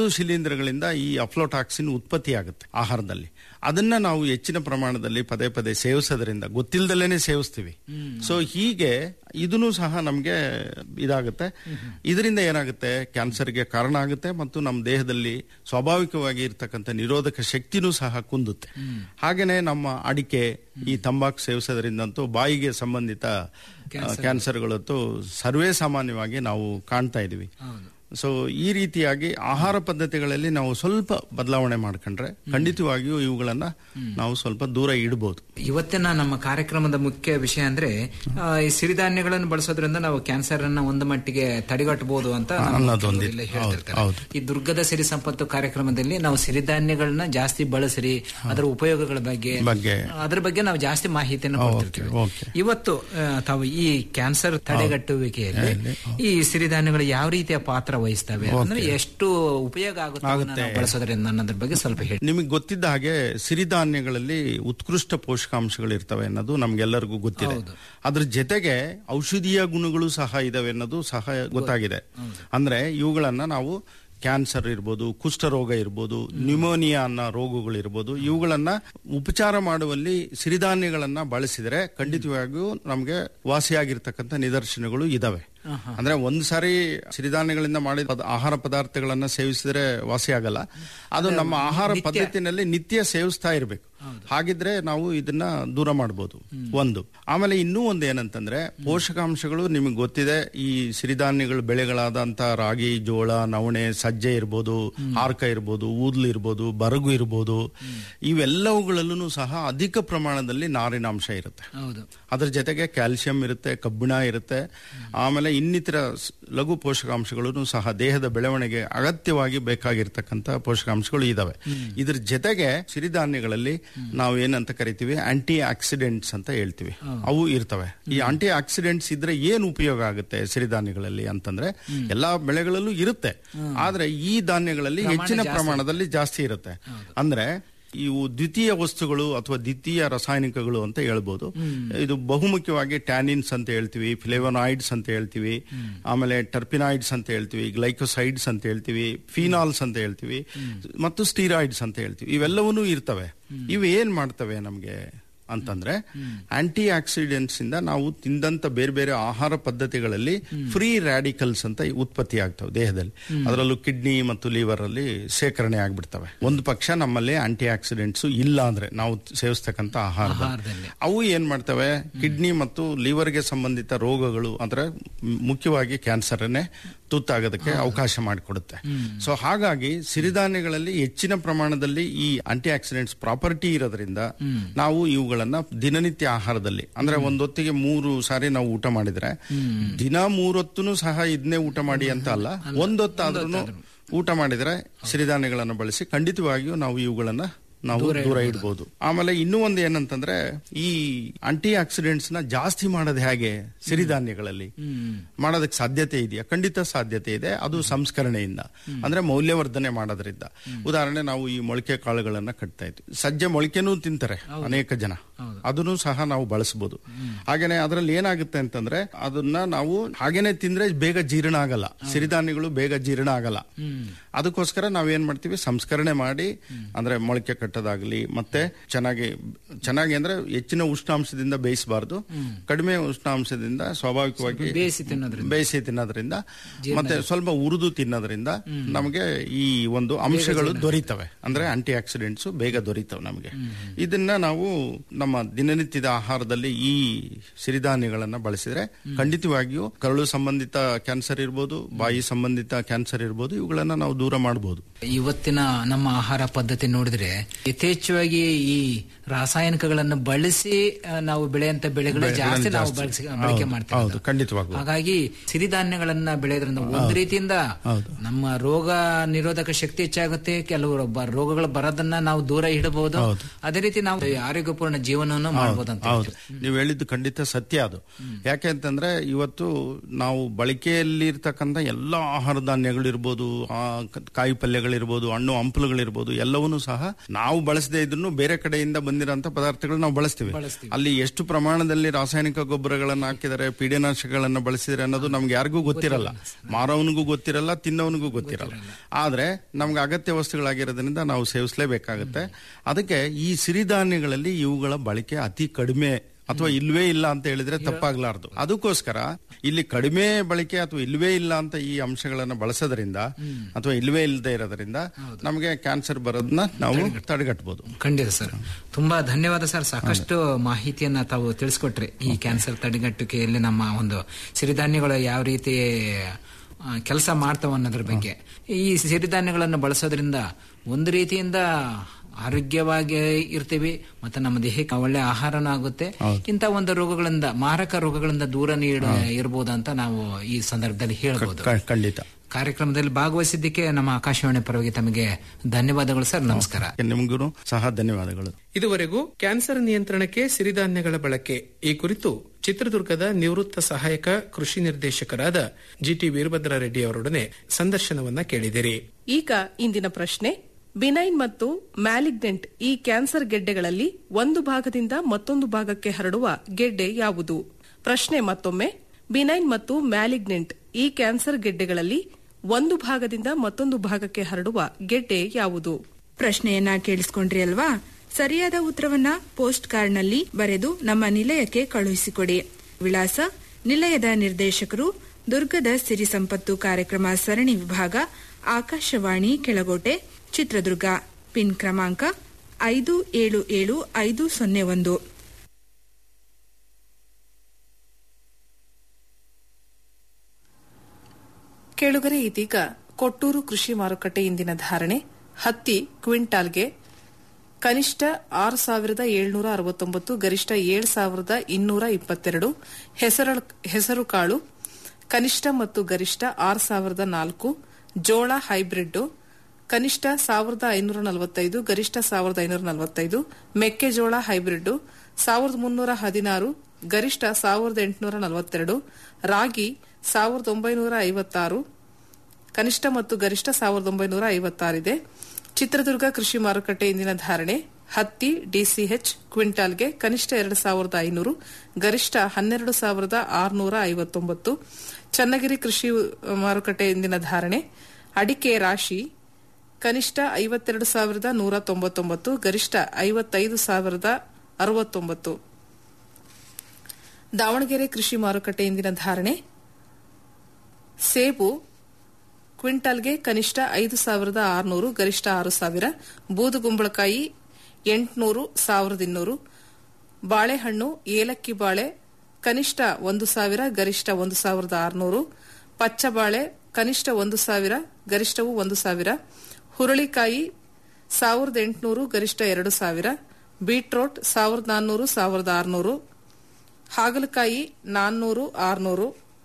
ಶಿಲೀಂಧ್ರಗಳಿಂದ ಈ ಅಫ್ಲೋಟಾಕ್ಸಿನ್ ಉತ್ಪತ್ತಿ ಆಗುತ್ತೆ ಆಹಾರದಲ್ಲಿ ಅದನ್ನ ನಾವು ಹೆಚ್ಚಿನ ಪ್ರಮಾಣದಲ್ಲಿ ಪದೇ ಪದೇ ಸೇವಿಸೋದ್ರಿಂದ ಗೊತ್ತಿಲ್ಲದಲ್ಲೇನೆ ಸೇವಿಸ್ತೀವಿ ಸೊ ಹೀಗೆ ಇದನ್ನು ಸಹ ನಮಗೆ ಇದಾಗುತ್ತೆ ಇದರಿಂದ ಏನಾಗುತ್ತೆ ಕ್ಯಾನ್ಸರ್ಗೆ ಕಾರಣ ಆಗುತ್ತೆ ಮತ್ತು ನಮ್ಮ ದೇಹದಲ್ಲಿ ಸ್ವಾಭಾವಿಕವಾಗಿ ಇರ್ತಕ್ಕಂಥ ನಿರೋಧಕ ಶಕ್ತಿನೂ ಸಹ ಕುಂದುತ್ತೆ ಹಾಗೇನೆ ನಮ್ಮ ಅಡಿಕೆ ಈ ತಂಬಾಕು ಸೇವಿಸೋದ್ರಿಂದಂತೂ ಬಾಯಿಗೆ ಸಂಬಂಧಿತ ಕ್ಯಾನ್ಸರ್ಗಳಂತೂ ಸರ್ವೇ ಸಾಮಾನ್ಯವಾಗಿ ನಾವು ಕಾಣ್ತಾ ಇದೀವಿ ಸೊ ಈ ರೀತಿಯಾಗಿ ಆಹಾರ ಪದ್ಧತಿಗಳಲ್ಲಿ ನಾವು ಸ್ವಲ್ಪ ಬದಲಾವಣೆ ಮಾಡ್ಕೊಂಡ್ರೆ ಖಂಡಿತವಾಗಿಯೂ ಇವುಗಳನ್ನ ನಾವು ಸ್ವಲ್ಪ ದೂರ ಇಡಬಹುದು ಇವತ್ತಿನ ನಮ್ಮ ಕಾರ್ಯಕ್ರಮದ ಮುಖ್ಯ ವಿಷಯ ಅಂದ್ರೆ ಆ, ಈ ಸಿರಿಧಾನ್ಯಗಳನ್ನು ಬಳಸೋದ್ರಿಂದ ನಾವು ಕ್ಯಾನ್ಸರ್ ಅನ್ನ ಒಂದು ಮಟ್ಟಿಗೆ ತಡೆಗಟ್ಟಬಹುದು ಅಂತ ನಮ್ಮ ಅನ್ನೋದೊಂದು ಕೆಲವರು ಇದೆ. ಹೇಳ್ತಿರ್ತಾರೆ. ಹೌದು, ಈ ದುರ್ಗದ ಸಿರಿ ಸಂಪತ್ತು ಕಾರ್ಯಕ್ರಮದಲ್ಲಿ ನಾವು ಸಿರಿಧಾನ್ಯಗಳನ್ನ ಜಾಸ್ತಿ ಬಳಸಿರಿ ಅದರ ಉಪಯೋಗಗಳ ಬಗ್ಗೆ ಬಗ್ಗೆ ಅದರ ಬಗ್ಗೆ ನಾವು ಜಾಸ್ತಿ ಮಾಹಿತಿಯನ್ನು ಕೊಡ್ತಿರ್ತೀವಿ ಓಕೆ ಇವತ್ತು ಆ, ತಾವು ಈ ಕ್ಯಾನ್ಸರ್ ತಡೆಗಟ್ಟುವಿಕೆಯಲ್ಲಿ ಈ ಸಿರಿಧಾನ್ಯಗಳು ಯಾವ ರೀತಿಯ ಪಾತ್ರ ವಹಿಸ್ತವೆ ಅಂದ್ರೆ ಎಷ್ಟು ಉಪಯೋಗ ಆಗುತ್ತೆ ಅದನ್ನ ನಾವು ಬಳಸೋದ್ರಿಂದ ಅನ್ನೋದ್ರ ಬಗ್ಗೆ ಸ್ವಲ್ಪ ಹೇಳಿ ನಿಮಗೆ ಗೊತ್ತಿದ್ದ ಹಾಗೆ ಸಿರಿಧಾನ್ಯಗಳಲ್ಲಿ ಉತ್ಕೃಷ್ಟ ಪೋಷಕಾಂಶಗಳು ಇರ್ತವೆ ಅನ್ನೋದು ನಮ್ಗೆಲ್ಲರಿಗೂ ಗೊತ್ತಿದೆ ಅದ್ರ ಜೊತೆಗೆ ಔಷಧೀಯ ಗುಣಗಳು ಸಹ ಇದಾವೆ ಅನ್ನೋದು ಸಹ ಗೊತ್ತಾಗಿದೆ ಅಂದ್ರೆ ಇವುಗಳನ್ನ ನಾವು ಕ್ಯಾನ್ಸರ್ ಇರ್ಬೋದು ಕುಷ್ಠರೋಗ ಇರ್ಬೋದು ನ್ಯೂಮೋನಿಯಾ ಅನ್ನೋ ರೋಗಗಳಿರ್ಬೋದು ಇವುಗಳನ್ನ ಉಪಚಾರ ಮಾಡುವಲ್ಲಿ ಸಿರಿಧಾನ್ಯಗಳನ್ನ ಬಳಸಿದರೆ ಖಂಡಿತವಾಗಿಯೂ ನಮಗೆ ವಾಸಿಯಾಗಿರ್ತಕ್ಕಂಥ ನಿದರ್ಶನಗಳು ಇದಾವೆ ಅಂದ್ರೆ ಒಂದ್ ಸಾರಿ ಸಿರಿಧಾನ್ಯಗಳಿಂದ ಮಾಡಿದ ಪದ- ಆಹಾರ ಪದಾರ್ಥಗಳನ್ನ ಸೇವಿಸಿದ್ರೆ ವಾಸಿ ಆಗಲ್ಲ ಅದು ನಮ್ಮ ಆಹಾರ ಪದ್ಧತಿನಲ್ಲಿ ನಿತ್ಯ ಸೇವಿಸ್ತಾ ಇರಬೇಕು ಹಾಗಿದ್ರೆ ನಾವು ಇದನ್ನ ದೂರ ಮಾಡಬಹುದು ಒಂದು ಆಮೇಲೆ ಇನ್ನೂ ಒಂದು ಏನಂತಂದ್ರೆ ಪೋಷಕಾಂಶಗಳು ನಿಮಗೆ ಗೊತ್ತಿದೆ ಈ ಸಿರಿಧಾನ್ಯಗಳು ಬೆಳೆಗಳಾದಂತ ರಾಗಿ ಜೋಳ ನವಣೆ ಸಜ್ಜೆ ಇರ್ಬೋದು ಆರ್ಕ ಇರ್ಬೋದು ಊದ್ಲು ಇರ್ಬೋದು ಬರಗು ಇರ್ಬೋದು ಇವೆಲ್ಲವುಗಳಲ್ಲೂ ಸಹ ಅಧಿಕ ಪ್ರಮಾಣದಲ್ಲಿ ನಾರಿನಾಂಶ ಇರುತ್ತೆ ಹೌದು ಅದ್ರ ಜೊತೆಗೆ ಕ್ಯಾಲ್ಸಿಯಂ ಇರುತ್ತೆ ಕಬ್ಬಿಣ ಇರುತ್ತೆ ಆಮೇಲೆ ಇನ್ನಿತರ ಸ್- ಲಘು ಪೋಷಕಾಂಶಗಳು ಸಹ ದೇಹದ ಬೆಳವಣಿಗೆ ಅಗತ್ಯವಾಗಿ ಬೇಕಾಗಿರ್ತಕ್ಕಂಥ ಪೋಷಕಾಂಶಗಳು ಇದಾವೆ ಇದ್ರ ಜೊತೆಗೆ ಸಿರಿಧಾನ್ಯಗಳಲ್ಲಿ ನಾವು ಏನಂತ ಕರಿತೀವಿ ಆಂಟಿ ಆಕ್ಸಿಡೆಂಟ್ಸ್ ಅಂತ ಹೇಳ್ತೀವಿ ಅವು ಇರ್ತವೆ ಈ ಆಂಟಿ ಆಕ್ಸಿಡೆಂಟ್ಸ್ ಇದ್ರೆ ಏನು ಉಪಯೋಗ ಆಗುತ್ತೆ ಸಿರಿಧಾನ್ಯಗಳಲ್ಲಿ ಅಂತಂದ್ರೆ ಎಲ್ಲಾ ಬೆಳೆಗಳಲ್ಲೂ ಇರುತ್ತೆ ಆದ್ರೆ ಈ ಧಾನ್ಯಗಳಲ್ಲಿ ಪ್ರಮಾಣ ಹೆಚ್ಚಿನ ಜಾಸ್ತಿ. ಪ್ರಮಾಣದಲ್ಲಿ ಜಾಸ್ತಿ ಇರುತ್ತೆ ಅಂದ್ರೆ ಇವು ದ್ವಿತೀಯ ವಸ್ತುಗಳು ಅಥವಾ ದ್ವಿತೀಯ ರಾಸಾಯನಿಕಗಳು ಅಂತ ಹೇಳ್ಬೋದು ಇದು ಬಹುಮುಖ್ಯವಾಗಿ ಟ್ಯಾನಿನ್ಸ್ ಅಂತ ಹೇಳ್ತೀವಿ ಫ್ಲೇವನಾಯ್ಡ್ಸ್ ಅಂತ ಹೇಳ್ತೀವಿ ಆಮೇಲೆ ಟರ್ಪಿನಾಯ್ಡ್ಸ್ ಅಂತ ಹೇಳ್ತೀವಿ ಗ್ಲೈಕೋಸೈಡ್ಸ್ ಅಂತ ಹೇಳ್ತೀವಿ ಫಿನಾಲ್ಸ್ ಅಂತ ಹೇಳ್ತೀವಿ ಮತ್ತು ಸ್ಟೀರಾಯ್ಡ್ಸ್ ಅಂತ ಹೇಳ್ತೀವಿ ಇವೆಲ್ಲವೂ ಇರ್ತವೆ ಇವು ಏನ್ ಮಾಡ್ತವೆ ನಮ್ಗೆ ಅಂತಂದ್ರೆ ಆಂಟಿ ಆಕ್ಸಿಡೆಂಟ್ಸ್ ಇಂದ ನಾವು ತಿಂದಂತ ಬೇರೆ ಬೇರೆ ಆಹಾರ ಪದ್ಧತಿಗಳಲ್ಲಿ ಫ್ರೀ ರ್ಯಾಡಿಕಲ್ಸ್ ಅಂತ ಉತ್ಪತ್ತಿ ಆಗ್ತವೆ ದೇಹದಲ್ಲಿ ಅದರಲ್ಲೂ ಕಿಡ್ನಿ ಮತ್ತು ಲಿವರ್ ಅಲ್ಲಿ ಶೇಖರಣೆ ಆಗ್ಬಿಡ್ತವೆ ಒಂದು ಪಕ್ಷ ನಮ್ಮಲ್ಲಿ ಆಂಟಿ ಆಕ್ಸಿಡೆಂಟ್ಸ್ ಇಲ್ಲ ಅಂದ್ರೆ ನಾವು ಸೇವಿಸ್ತಕ್ಕಂಥ ಆಹಾರದಲ್ಲಿ ಆಹಾರದಲ್ಲಿ. ಅವು ಏನ್ ಮಾಡ್ತವೆ ಕಿಡ್ನಿ ಮತ್ತು ಲಿವರ್ಗೆ ಸಂಬಂಧಿತ ರೋಗಗಳು ಅಂದ್ರೆ ಮ್- ಮುಖ್ಯವಾಗಿ ಕ್ಯಾನ್ಸರ್ನೇ ತುತ್ತಾಗೋದಕ್ಕೆ ಅವಕಾಶ ಮಾಡಿಕೊಡುತ್ತೆ ಸೊ ಹಾಗಾಗಿ ಸಿರಿಧಾನ್ಯಗಳಲ್ಲಿ ಹೆಚ್ಚಿನ ಪ್ರಮಾಣದಲ್ಲಿ ಈ ಆಂಟಿ ಆಕ್ಸಿಡೆಂಟ್ಸ್ ಪ್ರಾಪರ್ಟಿ ಇರೋದ್ರಿಂದ ನಾವು ಇವುಗಳನ್ನ ದಿನನಿತ್ಯ ಆಹಾರದಲ್ಲಿ ಅಂದ್ರೆ ಒಂದೊತ್ತಿಗೆ ಮೂರು ಸಾರಿ ನಾವು ಊಟ ಮಾಡಿದ್ರೆ ದಿನ ಮೂರೊತ್ತೂ ಸಹ ಇದನ್ನೇ ಊಟ ಮಾಡಿ ಅಂತ ಅಲ್ಲ ಒಂದೊತ್ತಾದ್ರೂ ಊಟ ಮಾಡಿದ್ರೆ ಸಿರಿಧಾನ್ಯಗಳನ್ನು ಬಳಸಿ ಖಂಡಿತವಾಗಿಯೂ ನಾವು ಇವುಗಳನ್ನ ನಾವು ದೂರ ಇಡಬಹುದು ಆಮೇಲೆ ಇನ್ನೂ ಒಂದು ಏನಂತಂದ್ರೆ ಈ ಆಂಟಿ ಆಕ್ಸಿಡೆಂಟ್ಸ್ ನ ಜಾಸ್ತಿ ಮಾಡೋದು ಹೇಗೆ ಸಿರಿಧಾನ್ಯಗಳಲ್ಲಿ ಮಾಡೋದಕ್ಕೆ ಸಾಧ್ಯತೆ ಇದೆಯಾ ಖಂಡಿತ ಸಾಧ್ಯತೆ ಇದೆ ಅದು ಸಂಸ್ಕರಣೆಯಿಂದ ಅಂದ್ರೆ ಮೌಲ್ಯವರ್ಧನೆ ಮಾಡೋದ್ರಿಂದ ಉದಾಹರಣೆ ನಾವು ಈ ಮೊಳಕೆ ಕಾಳುಗಳನ್ನ ಕಟ್ತಾ ಇದ್ವಿ ಸಜ್ಜೆ ಮೊಳಕೆನೂ ತಿಂತಾರೆ ಅನೇಕ ಜನ ಅದನ್ನು ಸಹ ನಾವು ಬಳಸಬಹುದು ಹಾಗೇನೆ ಅದರಲ್ಲಿ ಏನಾಗುತ್ತೆ ಅಂತಂದ್ರೆ ಅದನ್ನ ನಾವು ಹಾಗೇನೆ ತಿಂದ್ರೆ ಬೇಗ ಜೀರ್ಣ ಆಗಲ್ಲ ಸಿರಿಧಾನ್ಯಗಳು ಬೇಗ ಜೀರ್ಣ ಆಗಲ್ಲ ಅದಕ್ಕೋಸ್ಕರ ನಾವೇನ್ ಮಾಡ್ತೀವಿ ಸಂಸ್ಕರಣೆ ಮಾಡಿ ಅಂದ್ರೆ ಮೊಳಕೆ ಕಟ್ಟೋದಾಗ್ಲಿ ಮತ್ತೆ ಚೆನ್ನಾಗಿ ಚೆನ್ನಾಗಿ ಅಂದ್ರೆ ಹೆಚ್ಚಿನ ಉಷ್ಣಾಂಶದಿಂದ ಬೇಯಿಸಬಾರ್ದು ಕಡಿಮೆ ಉಷ್ಣಾಂಶದಿಂದ ಸ್ವಾಭಾವಿಕವಾಗಿ ಬೇಯಿಸಿ ತಿನ್ನೋದ್ರಿಂದ. ಬೇಯಿಸಿ ತಿನ್ನೋದ್ರಿಂದ ಮತ್ತೆ ಸ್ವಲ್ಪ ಉರಿದು ತಿನ್ನೋದ್ರಿಂದ ನಮಗೆ ಈ ಒಂದು ಅಂಶಗಳು ದೊರೀತವೆ ಅಂದ್ರೆ ಆಂಟಿ ಆಕ್ಸಿಡೆಂಟ್ಸ್ ಬೇಗ ದೊರೀತವೆ ನಮಗೆ ಇದನ್ನ ನಾವು ನಮ್ಮ ದಿನನಿತ್ಯದ ಆಹಾರದಲ್ಲಿ ಈ ಸಿರಿಧಾನ್ಯಗಳನ್ನ ಬಳಸಿದ್ರೆ ಖಂಡಿತವಾಗಿಯೂ ಕರಳು ಸಂಬಂಧಿತ ಕ್ಯಾನ್ಸರ್ ಇರ್ಬೋದು ಬಾಯಿ ಸಂಬಂಧಿತ ಕ್ಯಾನ್ಸರ್ ಇರ್ಬೋದು ಇವುಗಳನ್ನ ನಾವು ದೂರ ಮಾಡಬಹುದು ಇವತ್ತಿನ ನಮ್ಮ ಆಹಾರ ಪದ್ಧತಿ ನೋಡಿದ್ರೆ ಯಥೇಚ್ಛವಾಗಿ ಈ ರಾಸಾಯನಿಕಗಳನ್ನು ಬಳಸಿ ಆ, ನಾವು ಬೆಳೆಯಂತ ಬೆಳೆಗಳು ಜಾಸ್ತಿ ನಾವು ಬಳಸಿ ಬಳಕೆ ಮಾಡ್ತೀವಿ ಹೌದು ಖಂಡಿತವಾಗ್ಲೂ ಹಾಗಾಗಿ ಸಿರಿಧಾನ್ಯಗಳನ್ನ ಬೆಳೆಯೋದ್ರಿಂದ ಒಂದು ರೀತಿಯಿಂದ ನಮ್ಮ ರೋಗ ನಿರೋಧಕ ಶಕ್ತಿ ಹೆಚ್ಚಾಗುತ್ತೆ ಕೆಲವು ಬ- ರೋಗಗಳು ಬರೋದನ್ನ ನಾವು ದೂರ ಇಡಬಹುದು ಅದೇ ರೀತಿ ನಾವು ಆರೋಗ್ಯಪೂರ್ಣ ಜೀವನವನ್ನು ಮಾಡಬಹುದು ಅಂತ ಹೌದು ನೀವು ಹೇಳಿದ್ದು ಖಂಡಿತ ಸತ್ಯ ಅದು ಯಾಕೆ ಅಂತಂದ್ರೆ ಇವತ್ತು ನಾವು ಬಳಕೆಯಲ್ಲಿ ಇರ್ತಕ್ಕಂಥ ಎಲ್ಲ ಆಹಾರ ಧಾನ್ಯಗಳಿರ್ಬೋದು ಆ ಕ- ಕಾಯಿ ಪಲ್ಯಗಳಿರ್ಬೋದು ಹಣ್ಣು ಹಂಪಲುಗಳಿರ್ಬೋದು ಎಲ್ಲವನ್ನೂ ಸಹ ನಾವು ಬಳಸದೇ ಇದ್ರು ಬೇರೆ ಕಡೆಯಿಂದ ಬಂದಿರೋ ಬಂದಿರೋಂಥ ಪದಾರ್ಥಗಳು ನಾವು ಬಳಸ್ತೀವಿ ಅಲ್ಲಿ ಎಷ್ಟು ಪ್ರಮಾಣದಲ್ಲಿ ರಾಸಾಯನಿಕ ಗೊಬ್ಬರಗಳನ್ನು ಹಾಕಿದ್ದಾರೆ ಪೀಡನಾಶಕಗಳನ್ನ ಬಳಸಿದರೆ ಅನ್ನೋದು ನಮ್ಗೆ ಯಾರಿಗೂ ಗೊತ್ತಿರಲ್ಲ ಮಾರೋವನಿಗೂ ಗೊತ್ತಿರಲ್ಲ ತಿನ್ನೋವನಿಗೂ ಗೊತ್ತಿರಲ್ಲ ಆದ್ರೆ ನಮ್ಗೆ ಅಗತ್ಯ ವಸ್ತುಗಳಾಗಿರೋದ್ರಿಂದ ನಾವು ಸೇವಿಸಲೇಬೇಕಾಗುತ್ತೆ ಅದಕ್ಕೆ ಈ ಸಿರಿಧಾನ್ಯಗಳಲ್ಲಿ ಇವುಗಳ ಬಳಕೆ ಅತಿ ಕಡಿಮೆ ಅಥವಾ ಇಲ್ವೇ ಇಲ್ಲ ಅಂತ ಹೇಳಿದ್ರೆ ತಪ್ಪಾಗ್ಲಾರ್ದು ಅದಕ್ಕೋಸ್ಕರ ಇಲ್ಲಿ ಕಡಿಮೆ ಬಳಕೆ ಅಥವಾ ಇಲ್ವೇ ಇಲ್ಲ ಅಂತ ಈ ಅಂಶಗಳನ್ನ ಬಳಸೋದ್ರಿಂದ ಅಥವಾ ಇಲ್ವೇ ಇಲ್ಲದೆ ಇರೋದ್ರಿಂದ ನಮಗೆ ಕ್ಯಾನ್ಸರ್ ಬರೋದನ್ನ ನಾವು ತಡೆಗಟ್ಟಬಹುದು ಖಂಡಿತ ಸರ್ ತುಂಬಾ ಧನ್ಯವಾದ ಸರ್ ಸಾಕಷ್ಟು ಮಾಹಿತಿಯನ್ನ ತಾವು ತಿಳಿಸ್ಕೊಟ್ರಿ ಈ ಕ್ಯಾನ್ಸರ್ ತಡೆಗಟ್ಟುವಿಕೆಯಲ್ಲಿ ನಮ್ಮ ಒಂದು ಸಿರಿಧಾನ್ಯಗಳು ಯಾವ ರೀತಿ ಕೆಲಸ ಮಾಡ್ತಾವ ಅನ್ನೋದ್ರ ಬಗ್ಗೆ ಈ ಸಿರಿಧಾನ್ಯಗಳನ್ನು ಬಳಸೋದ್ರಿಂದ ಒಂದು ರೀತಿಯಿಂದ ಆರೋಗ್ಯವಾಗಿ ಇರ್ತೀವಿ ಮತ್ತೆ ನಮ್ಮ ದೇಹಕ್ಕೆ ಒಳ್ಳೆ ಆಹಾರನೂ ಆಗುತ್ತೆ ಇಂಥ ಒಂದು ರೋಗಗಳಿಂದ ಮಾರಕ ರೋಗಗಳಿಂದ ದೂರ ನೀಡ ಇರಬಹುದು ಅಂತ ನಾವು ಈ ಸಂದರ್ಭದಲ್ಲಿ ಹೇಳ್ಬೋದು ಕ- ಖಂಡಿತ ಕಾರ್ಯಕ್ರಮದಲ್ಲಿ ಭಾಗವಹಿಸಿದ್ದಕ್ಕೆ ನಮ್ಮ ಆಕಾಶವಾಣಿ ಪರವಾಗಿ ತಮಗೆ ಧನ್ಯವಾದಗಳು ಸರ್ ನಮಸ್ಕಾರ ನಿಮಗೂ ಸಹ ಧನ್ಯವಾದಗಳು ಇದುವರೆಗೂ ಕ್ಯಾನ್ಸರ್ ನಿಯಂತ್ರಣಕ್ಕೆ ಸಿರಿಧಾನ್ಯಗಳ ಬಳಕೆ ಈ ಕುರಿತು ಚಿತ್ರದುರ್ಗದ ನಿವೃತ್ತ ಸಹಾಯಕ ಕೃಷಿ ನಿರ್ದೇಶಕರಾದ ಜಿಟಿ ವೀರಭದ್ರ ರೆಡ್ಡಿ ಅವರೊಡನೆ ಸಂದರ್ಶನವನ್ನ ಕೇಳಿದಿರಿ ಈಗ ಇಂದಿನ ಪ್ರಶ್ನೆ ಬಿನೈನ್ ಮತ್ತು ಮ್ಯಾಲಿಗ್ನೆಂಟ್ ಈ ಕ್ಯಾನ್ಸರ್ ಗೆಡ್ಡೆಗಳಲ್ಲಿ ಒಂದು ಭಾಗದಿಂದ ಮತ್ತೊಂದು ಭಾಗಕ್ಕೆ ಹರಡುವ ಗೆಡ್ಡೆ ಯಾವುದು ಪ್ರಶ್ನೆ ಮತ್ತೊಮ್ಮೆ ಬಿನೈನ್ ಮತ್ತು ಮ್ಯಾಲಿಗ್ನೆಂಟ್ ಈ ಕ್ಯಾನ್ಸರ್ ಗೆಡ್ಡೆಗಳಲ್ಲಿ ಒಂದು ಭಾಗದಿಂದ ಮತ್ತೊಂದು ಭಾಗಕ್ಕೆ ಹರಡುವ ಗೆಡ್ಡೆ ಯಾವುದು ಪ್ರಶ್ನೆಯನ್ನ ಕೇಳಿಸ್ಕೊಂಡ್ರಿ ಅಲ್ವಾ ಸರಿಯಾದ ಉತ್ತರವನ್ನ ಪೋಸ್ಟ್ ಕಾರ್ಡ್ನಲ್ಲಿ ಬರೆದು ನಮ್ಮ ನಿಲಯಕ್ಕೆ ಕಳುಹಿಸಿಕೊಡಿ ವಿಳಾಸ ನಿಲಯದ ನಿರ್ದೇಶಕರು ದುರ್ಗದ ಸಿರಿ ಸಂಪತ್ತು ಕಾರ್ಯಕ್ರಮ ಸರಣಿ ವಿಭಾಗ ಆಕಾಶವಾಣಿ ಕೆಳಗೋಟೆ ಚಿತ್ರದುರ್ಗ ಪಿನ್ ಕ್ರಮಾಂಕ ಐದು ಏಳು ಏಳು ಐದು ಸೊನ್ನೆ ಒಂದು ಕೇಳುಗರೆ ಇದೀಗ ಕೊಟ್ಟೂರು ಕೃಷಿ ಮಾರುಕಟ್ಟೆ ಇಂದಿನ ಧಾರಣೆ ಹತ್ತಿ ಕ್ವಿಂಟಾಲ್ಗೆ ಕನಿಷ್ಠ ಆರು ಸಾವಿರದ ಏಳ್ನೂರ ಅರವತ್ತೊಂಬತ್ತು ಗರಿಷ್ಠ ಏಳು ಸಾವಿರದ ಇನ್ನೂರ ಇಪ್ಪತ್ತೆರಡು ಹೆಸರು ಕಾಳು ಕನಿಷ್ಠ ಮತ್ತು ಗರಿಷ್ಠ ಆರು ಸಾವಿರದ ನಾಲ್ಕು ಜೋಳ ಹೈಬ್ರಿಡ್ ಕನಿಷ್ಠ ಸಾವಿರದ ಐನೂರ ನಲವತ್ತೈದು ಗರಿಷ್ಠ ಸಾವಿರದ ಐನೂರ ನಲವತ್ತೈದು ಮೆಕ್ಕೆಜೋಳ ಹೈಬ್ರಿಡ್ ಸಾವಿರದ ಮುನ್ನೂರ ಹದಿನಾರು ಗರಿಷ್ಠ ಸಾವಿರದ ಎಂಟುನೂರ ನಲವತ್ತೆರಡು ರಾಗಿ ಸಾವಿರದ ಒಂಬೈನೂರ ಐವತ್ತಾರು ಕನಿಷ್ಠ ಮತ್ತು ಗರಿಷ್ಠ ಸಾವಿರದ ಒಂಬೈನೂರ ಐವತ್ತಾರಿದೆ ಚಿತ್ರದುರ್ಗ ಕೃಷಿ ಮಾರುಕಟ್ಟೆ ಇಂದಿನ ಧಾರಣೆ ಹತ್ತಿ ಡಿಸಿಎಚ್ ಕ್ವಿಂಟಾಲ್ಗೆ ಕನಿಷ್ಠ ಎರಡು ಸಾವಿರದ ಐನೂರು ಗರಿಷ್ಠ ಹನ್ನೆರಡು ಸಾವಿರದ ಆರುನೂರ ಐವತ್ತೊಂಬತ್ತು ಚನ್ನಗಿರಿ ಕೃಷಿ ಮಾರುಕಟ್ಟೆ ಇಂದಿನ ಧಾರಣೆ ಅಡಿಕೆ ರಾಶಿ ಕನಿಷ್ಠ ಐವತ್ತೆರಡು ಸಾವಿರದ ನೂರ ತೊಂಬತ್ತೊಂಬತ್ತು ಗರಿಷ್ಠ ಐವತ್ತೈದು ಸಾವಿರದ ಅರವತ್ತೊಂಬತ್ತು ದಾವಣಗೆರೆ ಕೃಷಿ ಮಾರುಕಟ್ಟೆ ಇಂದಿನ ಧಾರಣೆ ಸೇಬು ಕ್ವಿಂಟಾಲ್ಗೆ ಕನಿಷ್ಠ ಐದು ಸಾವಿರದ ಆರುನೂರು ಗರಿಷ್ಠ ಆರು ಸಾವಿರ ಬೂದುಗುಂಬಳಕಾಯಿ ಎಂಟುನೂರು ಸಾವಿರದ ಇನ್ನೂರು ಬಾಳೆಹಣ್ಣು ಏಲಕ್ಕಿ ಬಾಳೆ ಕನಿಷ್ಠ ಒಂದು ಸಾವಿರ ಗರಿಷ್ಠ ಒಂದು ಸಾವಿರದ ಆರುನೂರು ಪಚ್ಚಬಾಳೆ ಕನಿಷ್ಠ ಒಂದು ಸಾವಿರ ಗರಿಷ್ಠವು ಒಂದು ಸಾವಿರ ಹುರುಳಿಕಾಯಿ ಸಾವಿರದ ಎಂಟುನೂರು ಗರಿಷ್ಠ ಎರಡು ಸಾವಿರ ಬೀಟ್ರೋಟ್ ಸಾವಿರದ ನಾನ್ನೂರು ಸಾವಿರದ ಆರುನೂರು ಹಾಗಲಕಾಯಿ ನಾನ್ನೂರು ಆರುನೂರು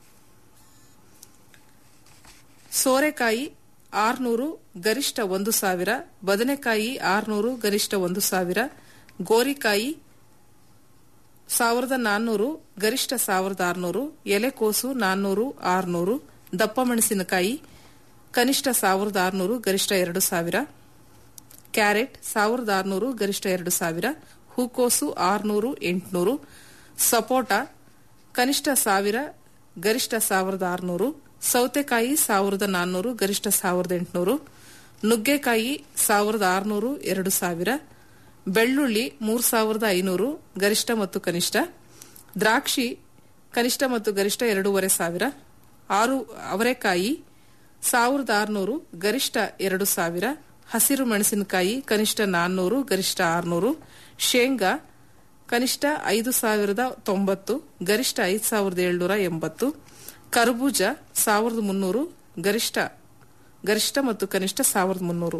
ಸೋರೆಕಾಯಿ ಆರ್ನೂರು ಗರಿಷ್ಠ ಒಂದು ಸಾವಿರ ಬದನೆಕಾಯಿ ಆರ್ನೂರು ಗರಿಷ್ಠ ಒಂದು ಸಾವಿರ ಗೋರಿಕಾಯಿ ಸಾವಿರದ ನಾನ್ನೂರು ಗರಿಷ್ಠ ಸಾವಿರದ ಆರುನೂರು ಎಲೆಕೋಸು ನಾನ್ನೂರು ಆರುನೂರು ದಪ್ಪ ಮೆಣಸಿನಕಾಯಿ ಕನಿಷ್ಠ ಸಾವಿರದ ಆರುನೂರು ಗರಿಷ್ಠ ಎರಡು ಸಾವಿರ ಕ್ಯಾರೆಟ್ ಸಾವಿರದ ಆರುನೂರು ಗರಿಷ್ಠ ಎರಡು ಸಾವಿರ ಹೂಕೋಸು ಆರುನೂರು ಎಂಟುನೂರು ಸಪೋಟ ಕನಿಷ್ಠ ಸಾವಿರ ಗರಿಷ್ಠ ಸಾವಿರದ ಆರುನೂರು ಸೌತೆಕಾಯಿ ಸಾವಿರದ ನಾನ್ನೂರು ಗರಿಷ್ಠ ಸಾವಿರದ ಎಂಟುನೂರು ನುಗ್ಗೆಕಾಯಿ ಸಾವಿರದ ಆರುನೂರು ಎರಡು ಸಾವಿರ ಬೆಳ್ಳುಳ್ಳಿ ಮೂರು ಸಾವಿರದ ಐನೂರು ಗರಿಷ್ಠ ಮತ್ತು ಕನಿಷ್ಠ ದ್ರಾಕ್ಷಿ ಕನಿಷ್ಠ ಮತ್ತು ಗರಿಷ್ಠ ಎರಡೂವರೆ ಸಾವಿರ ಆರು ಅವರೆಕಾಯಿ ಸಾವಿರದ ಆರುನೂರು ಗರಿಷ್ಠ ಎರಡು ಸಾವಿರ ಹಸಿರು ಮೆಣಸಿನಕಾಯಿ ಕನಿಷ್ಠ ನಾನ್ನೂರು ಗರಿಷ್ಠ ಆರುನೂರು ಶೇಂಗಾ ಕನಿಷ್ಠ ಐದು ಸಾವಿರದ ತೊಂಬತ್ತು ಗರಿಷ್ಠ ಐದು ಸಾವಿರದ ಏಳ್ನೂರ ಎಂಬತ್ತು ಕರ್ಬೂಜ ಸಾವಿರದ ಮುನ್ನೂರು ಗರಿಷ್ಠ ಗರಿಷ್ಠ ಮತ್ತು ಕನಿಷ್ಠ ಸಾವಿರದ ಮುನ್ನೂರು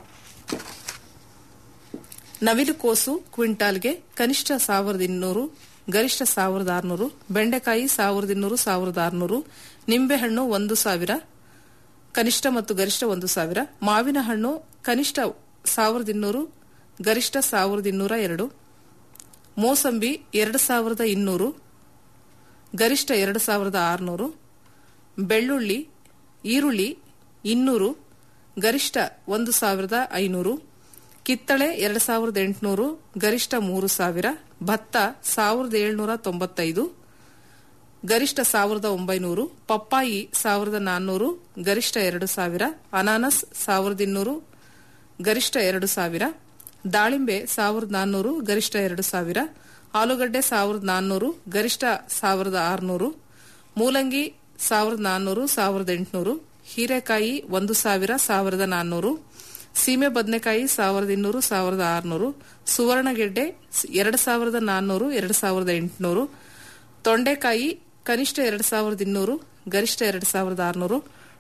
ನವಿಲುಕೋಸು ಕ್ವಿಂಟಾಲ್ಗೆ ಕನಿಷ್ಠ ಸಾವಿರದ ಇನ್ನೂರು ಗರಿಷ್ಠ ಸಾವಿರದ ಆರುನೂರು ಬೆಂಡೆಕಾಯಿ ಸಾವಿರದ ಇನ್ನೂರು ಸಾವಿರದ ಆರುನೂರು ನಿಂಬೆಹಣ್ಣು ಒಂದು ಸಾವಿರ ಕನಿಷ್ಠ ಮತ್ತು ಗರಿಷ್ಠ ಒಂದು ಸಾವಿರ ಮಾವಿನ ಹಣ್ಣು ಕನಿಷ್ಠ ಸಾವಿರದ ಇನ್ನೂರು ಗರಿಷ್ಠ ಸಾವಿರದ ಇನ್ನೂರ ಎರಡು ಮೋಸಂಬಿ ಎರಡು ಸಾವಿರದ ಇನ್ನೂರು ಗರಿಷ್ಠ ಎರಡು ಸಾವಿರದ ಆರುನೂರು ಬೆಳ್ಳುಳ್ಳಿ ಈರುಳ್ಳಿ ಇನ್ನೂರು ಗರಿಷ್ಠ ಒಂದು ಸಾವಿರದ ಐನೂರು ಕಿತ್ತಳೆ ಎರಡು ಸಾವಿರದ ಎಂಟುನೂರು ಗರಿಷ್ಠ ಮೂರು ಸಾವಿರ ಭತ್ತ ಸಾವಿರದ ಏಳ್ನೂರ ತೊಂಬತ್ತೈದು ಗರಿಷ್ಠ ಸಾವಿರದ ಒಂಬೈನೂರು ಪಪ್ಪಾಯಿ ಸಾವಿರದ ನಾನ್ನೂರು ಗರಿಷ್ಠ ಎರಡು ಸಾವಿರ ಅನಾನಸ್ ಸಾವಿರದ ಇನ್ನೂರು ಗರಿಷ್ಠ ಎರಡು ಸಾವಿರ ದಾಳಿಂಬೆ ಸಾವಿರದ ನಾನ್ನೂರು ಗರಿಷ್ಠ ಎರಡು ಸಾವಿರ ಆಲೂಗಡ್ಡೆ ಸಾವಿರದ ನಾನ್ನೂರು ಗರಿಷ್ಠ ಸಾವಿರದ ಆರುನೂರು ಮೂಲಂಗಿ ಸಾವಿರದ ನಾನ್ನೂರು ಸಾವಿರದ ಎಂಟುನೂರು ಹೀರೆಕಾಯಿ ಒಂದು ಸಾವಿರ ಸಾವಿರದ ನಾನ್ನೂರು ಸೀಮೆ ಬದನೆಕಾಯಿ ಸಾವಿರದ ಇನ್ನೂರು ಸಾವಿರದ ಆರುನೂರು ಸುವರ್ಣಗೆಡ್ಡೆ ಎರಡು ಸಾವಿರದ ನಾನ್ನೂರು ಎರಡು ಸಾವಿರದ ಎಂಟುನೂರು ತೊಂಡೆಕಾಯಿ ಕನಿಷ್ಠ ಎರಡು ಸಾವಿರದ ಇನ್ನೂರು ಗರಿಷ್ಠ ಎರಡು ಸಾವಿರದ ಆರುನೂರು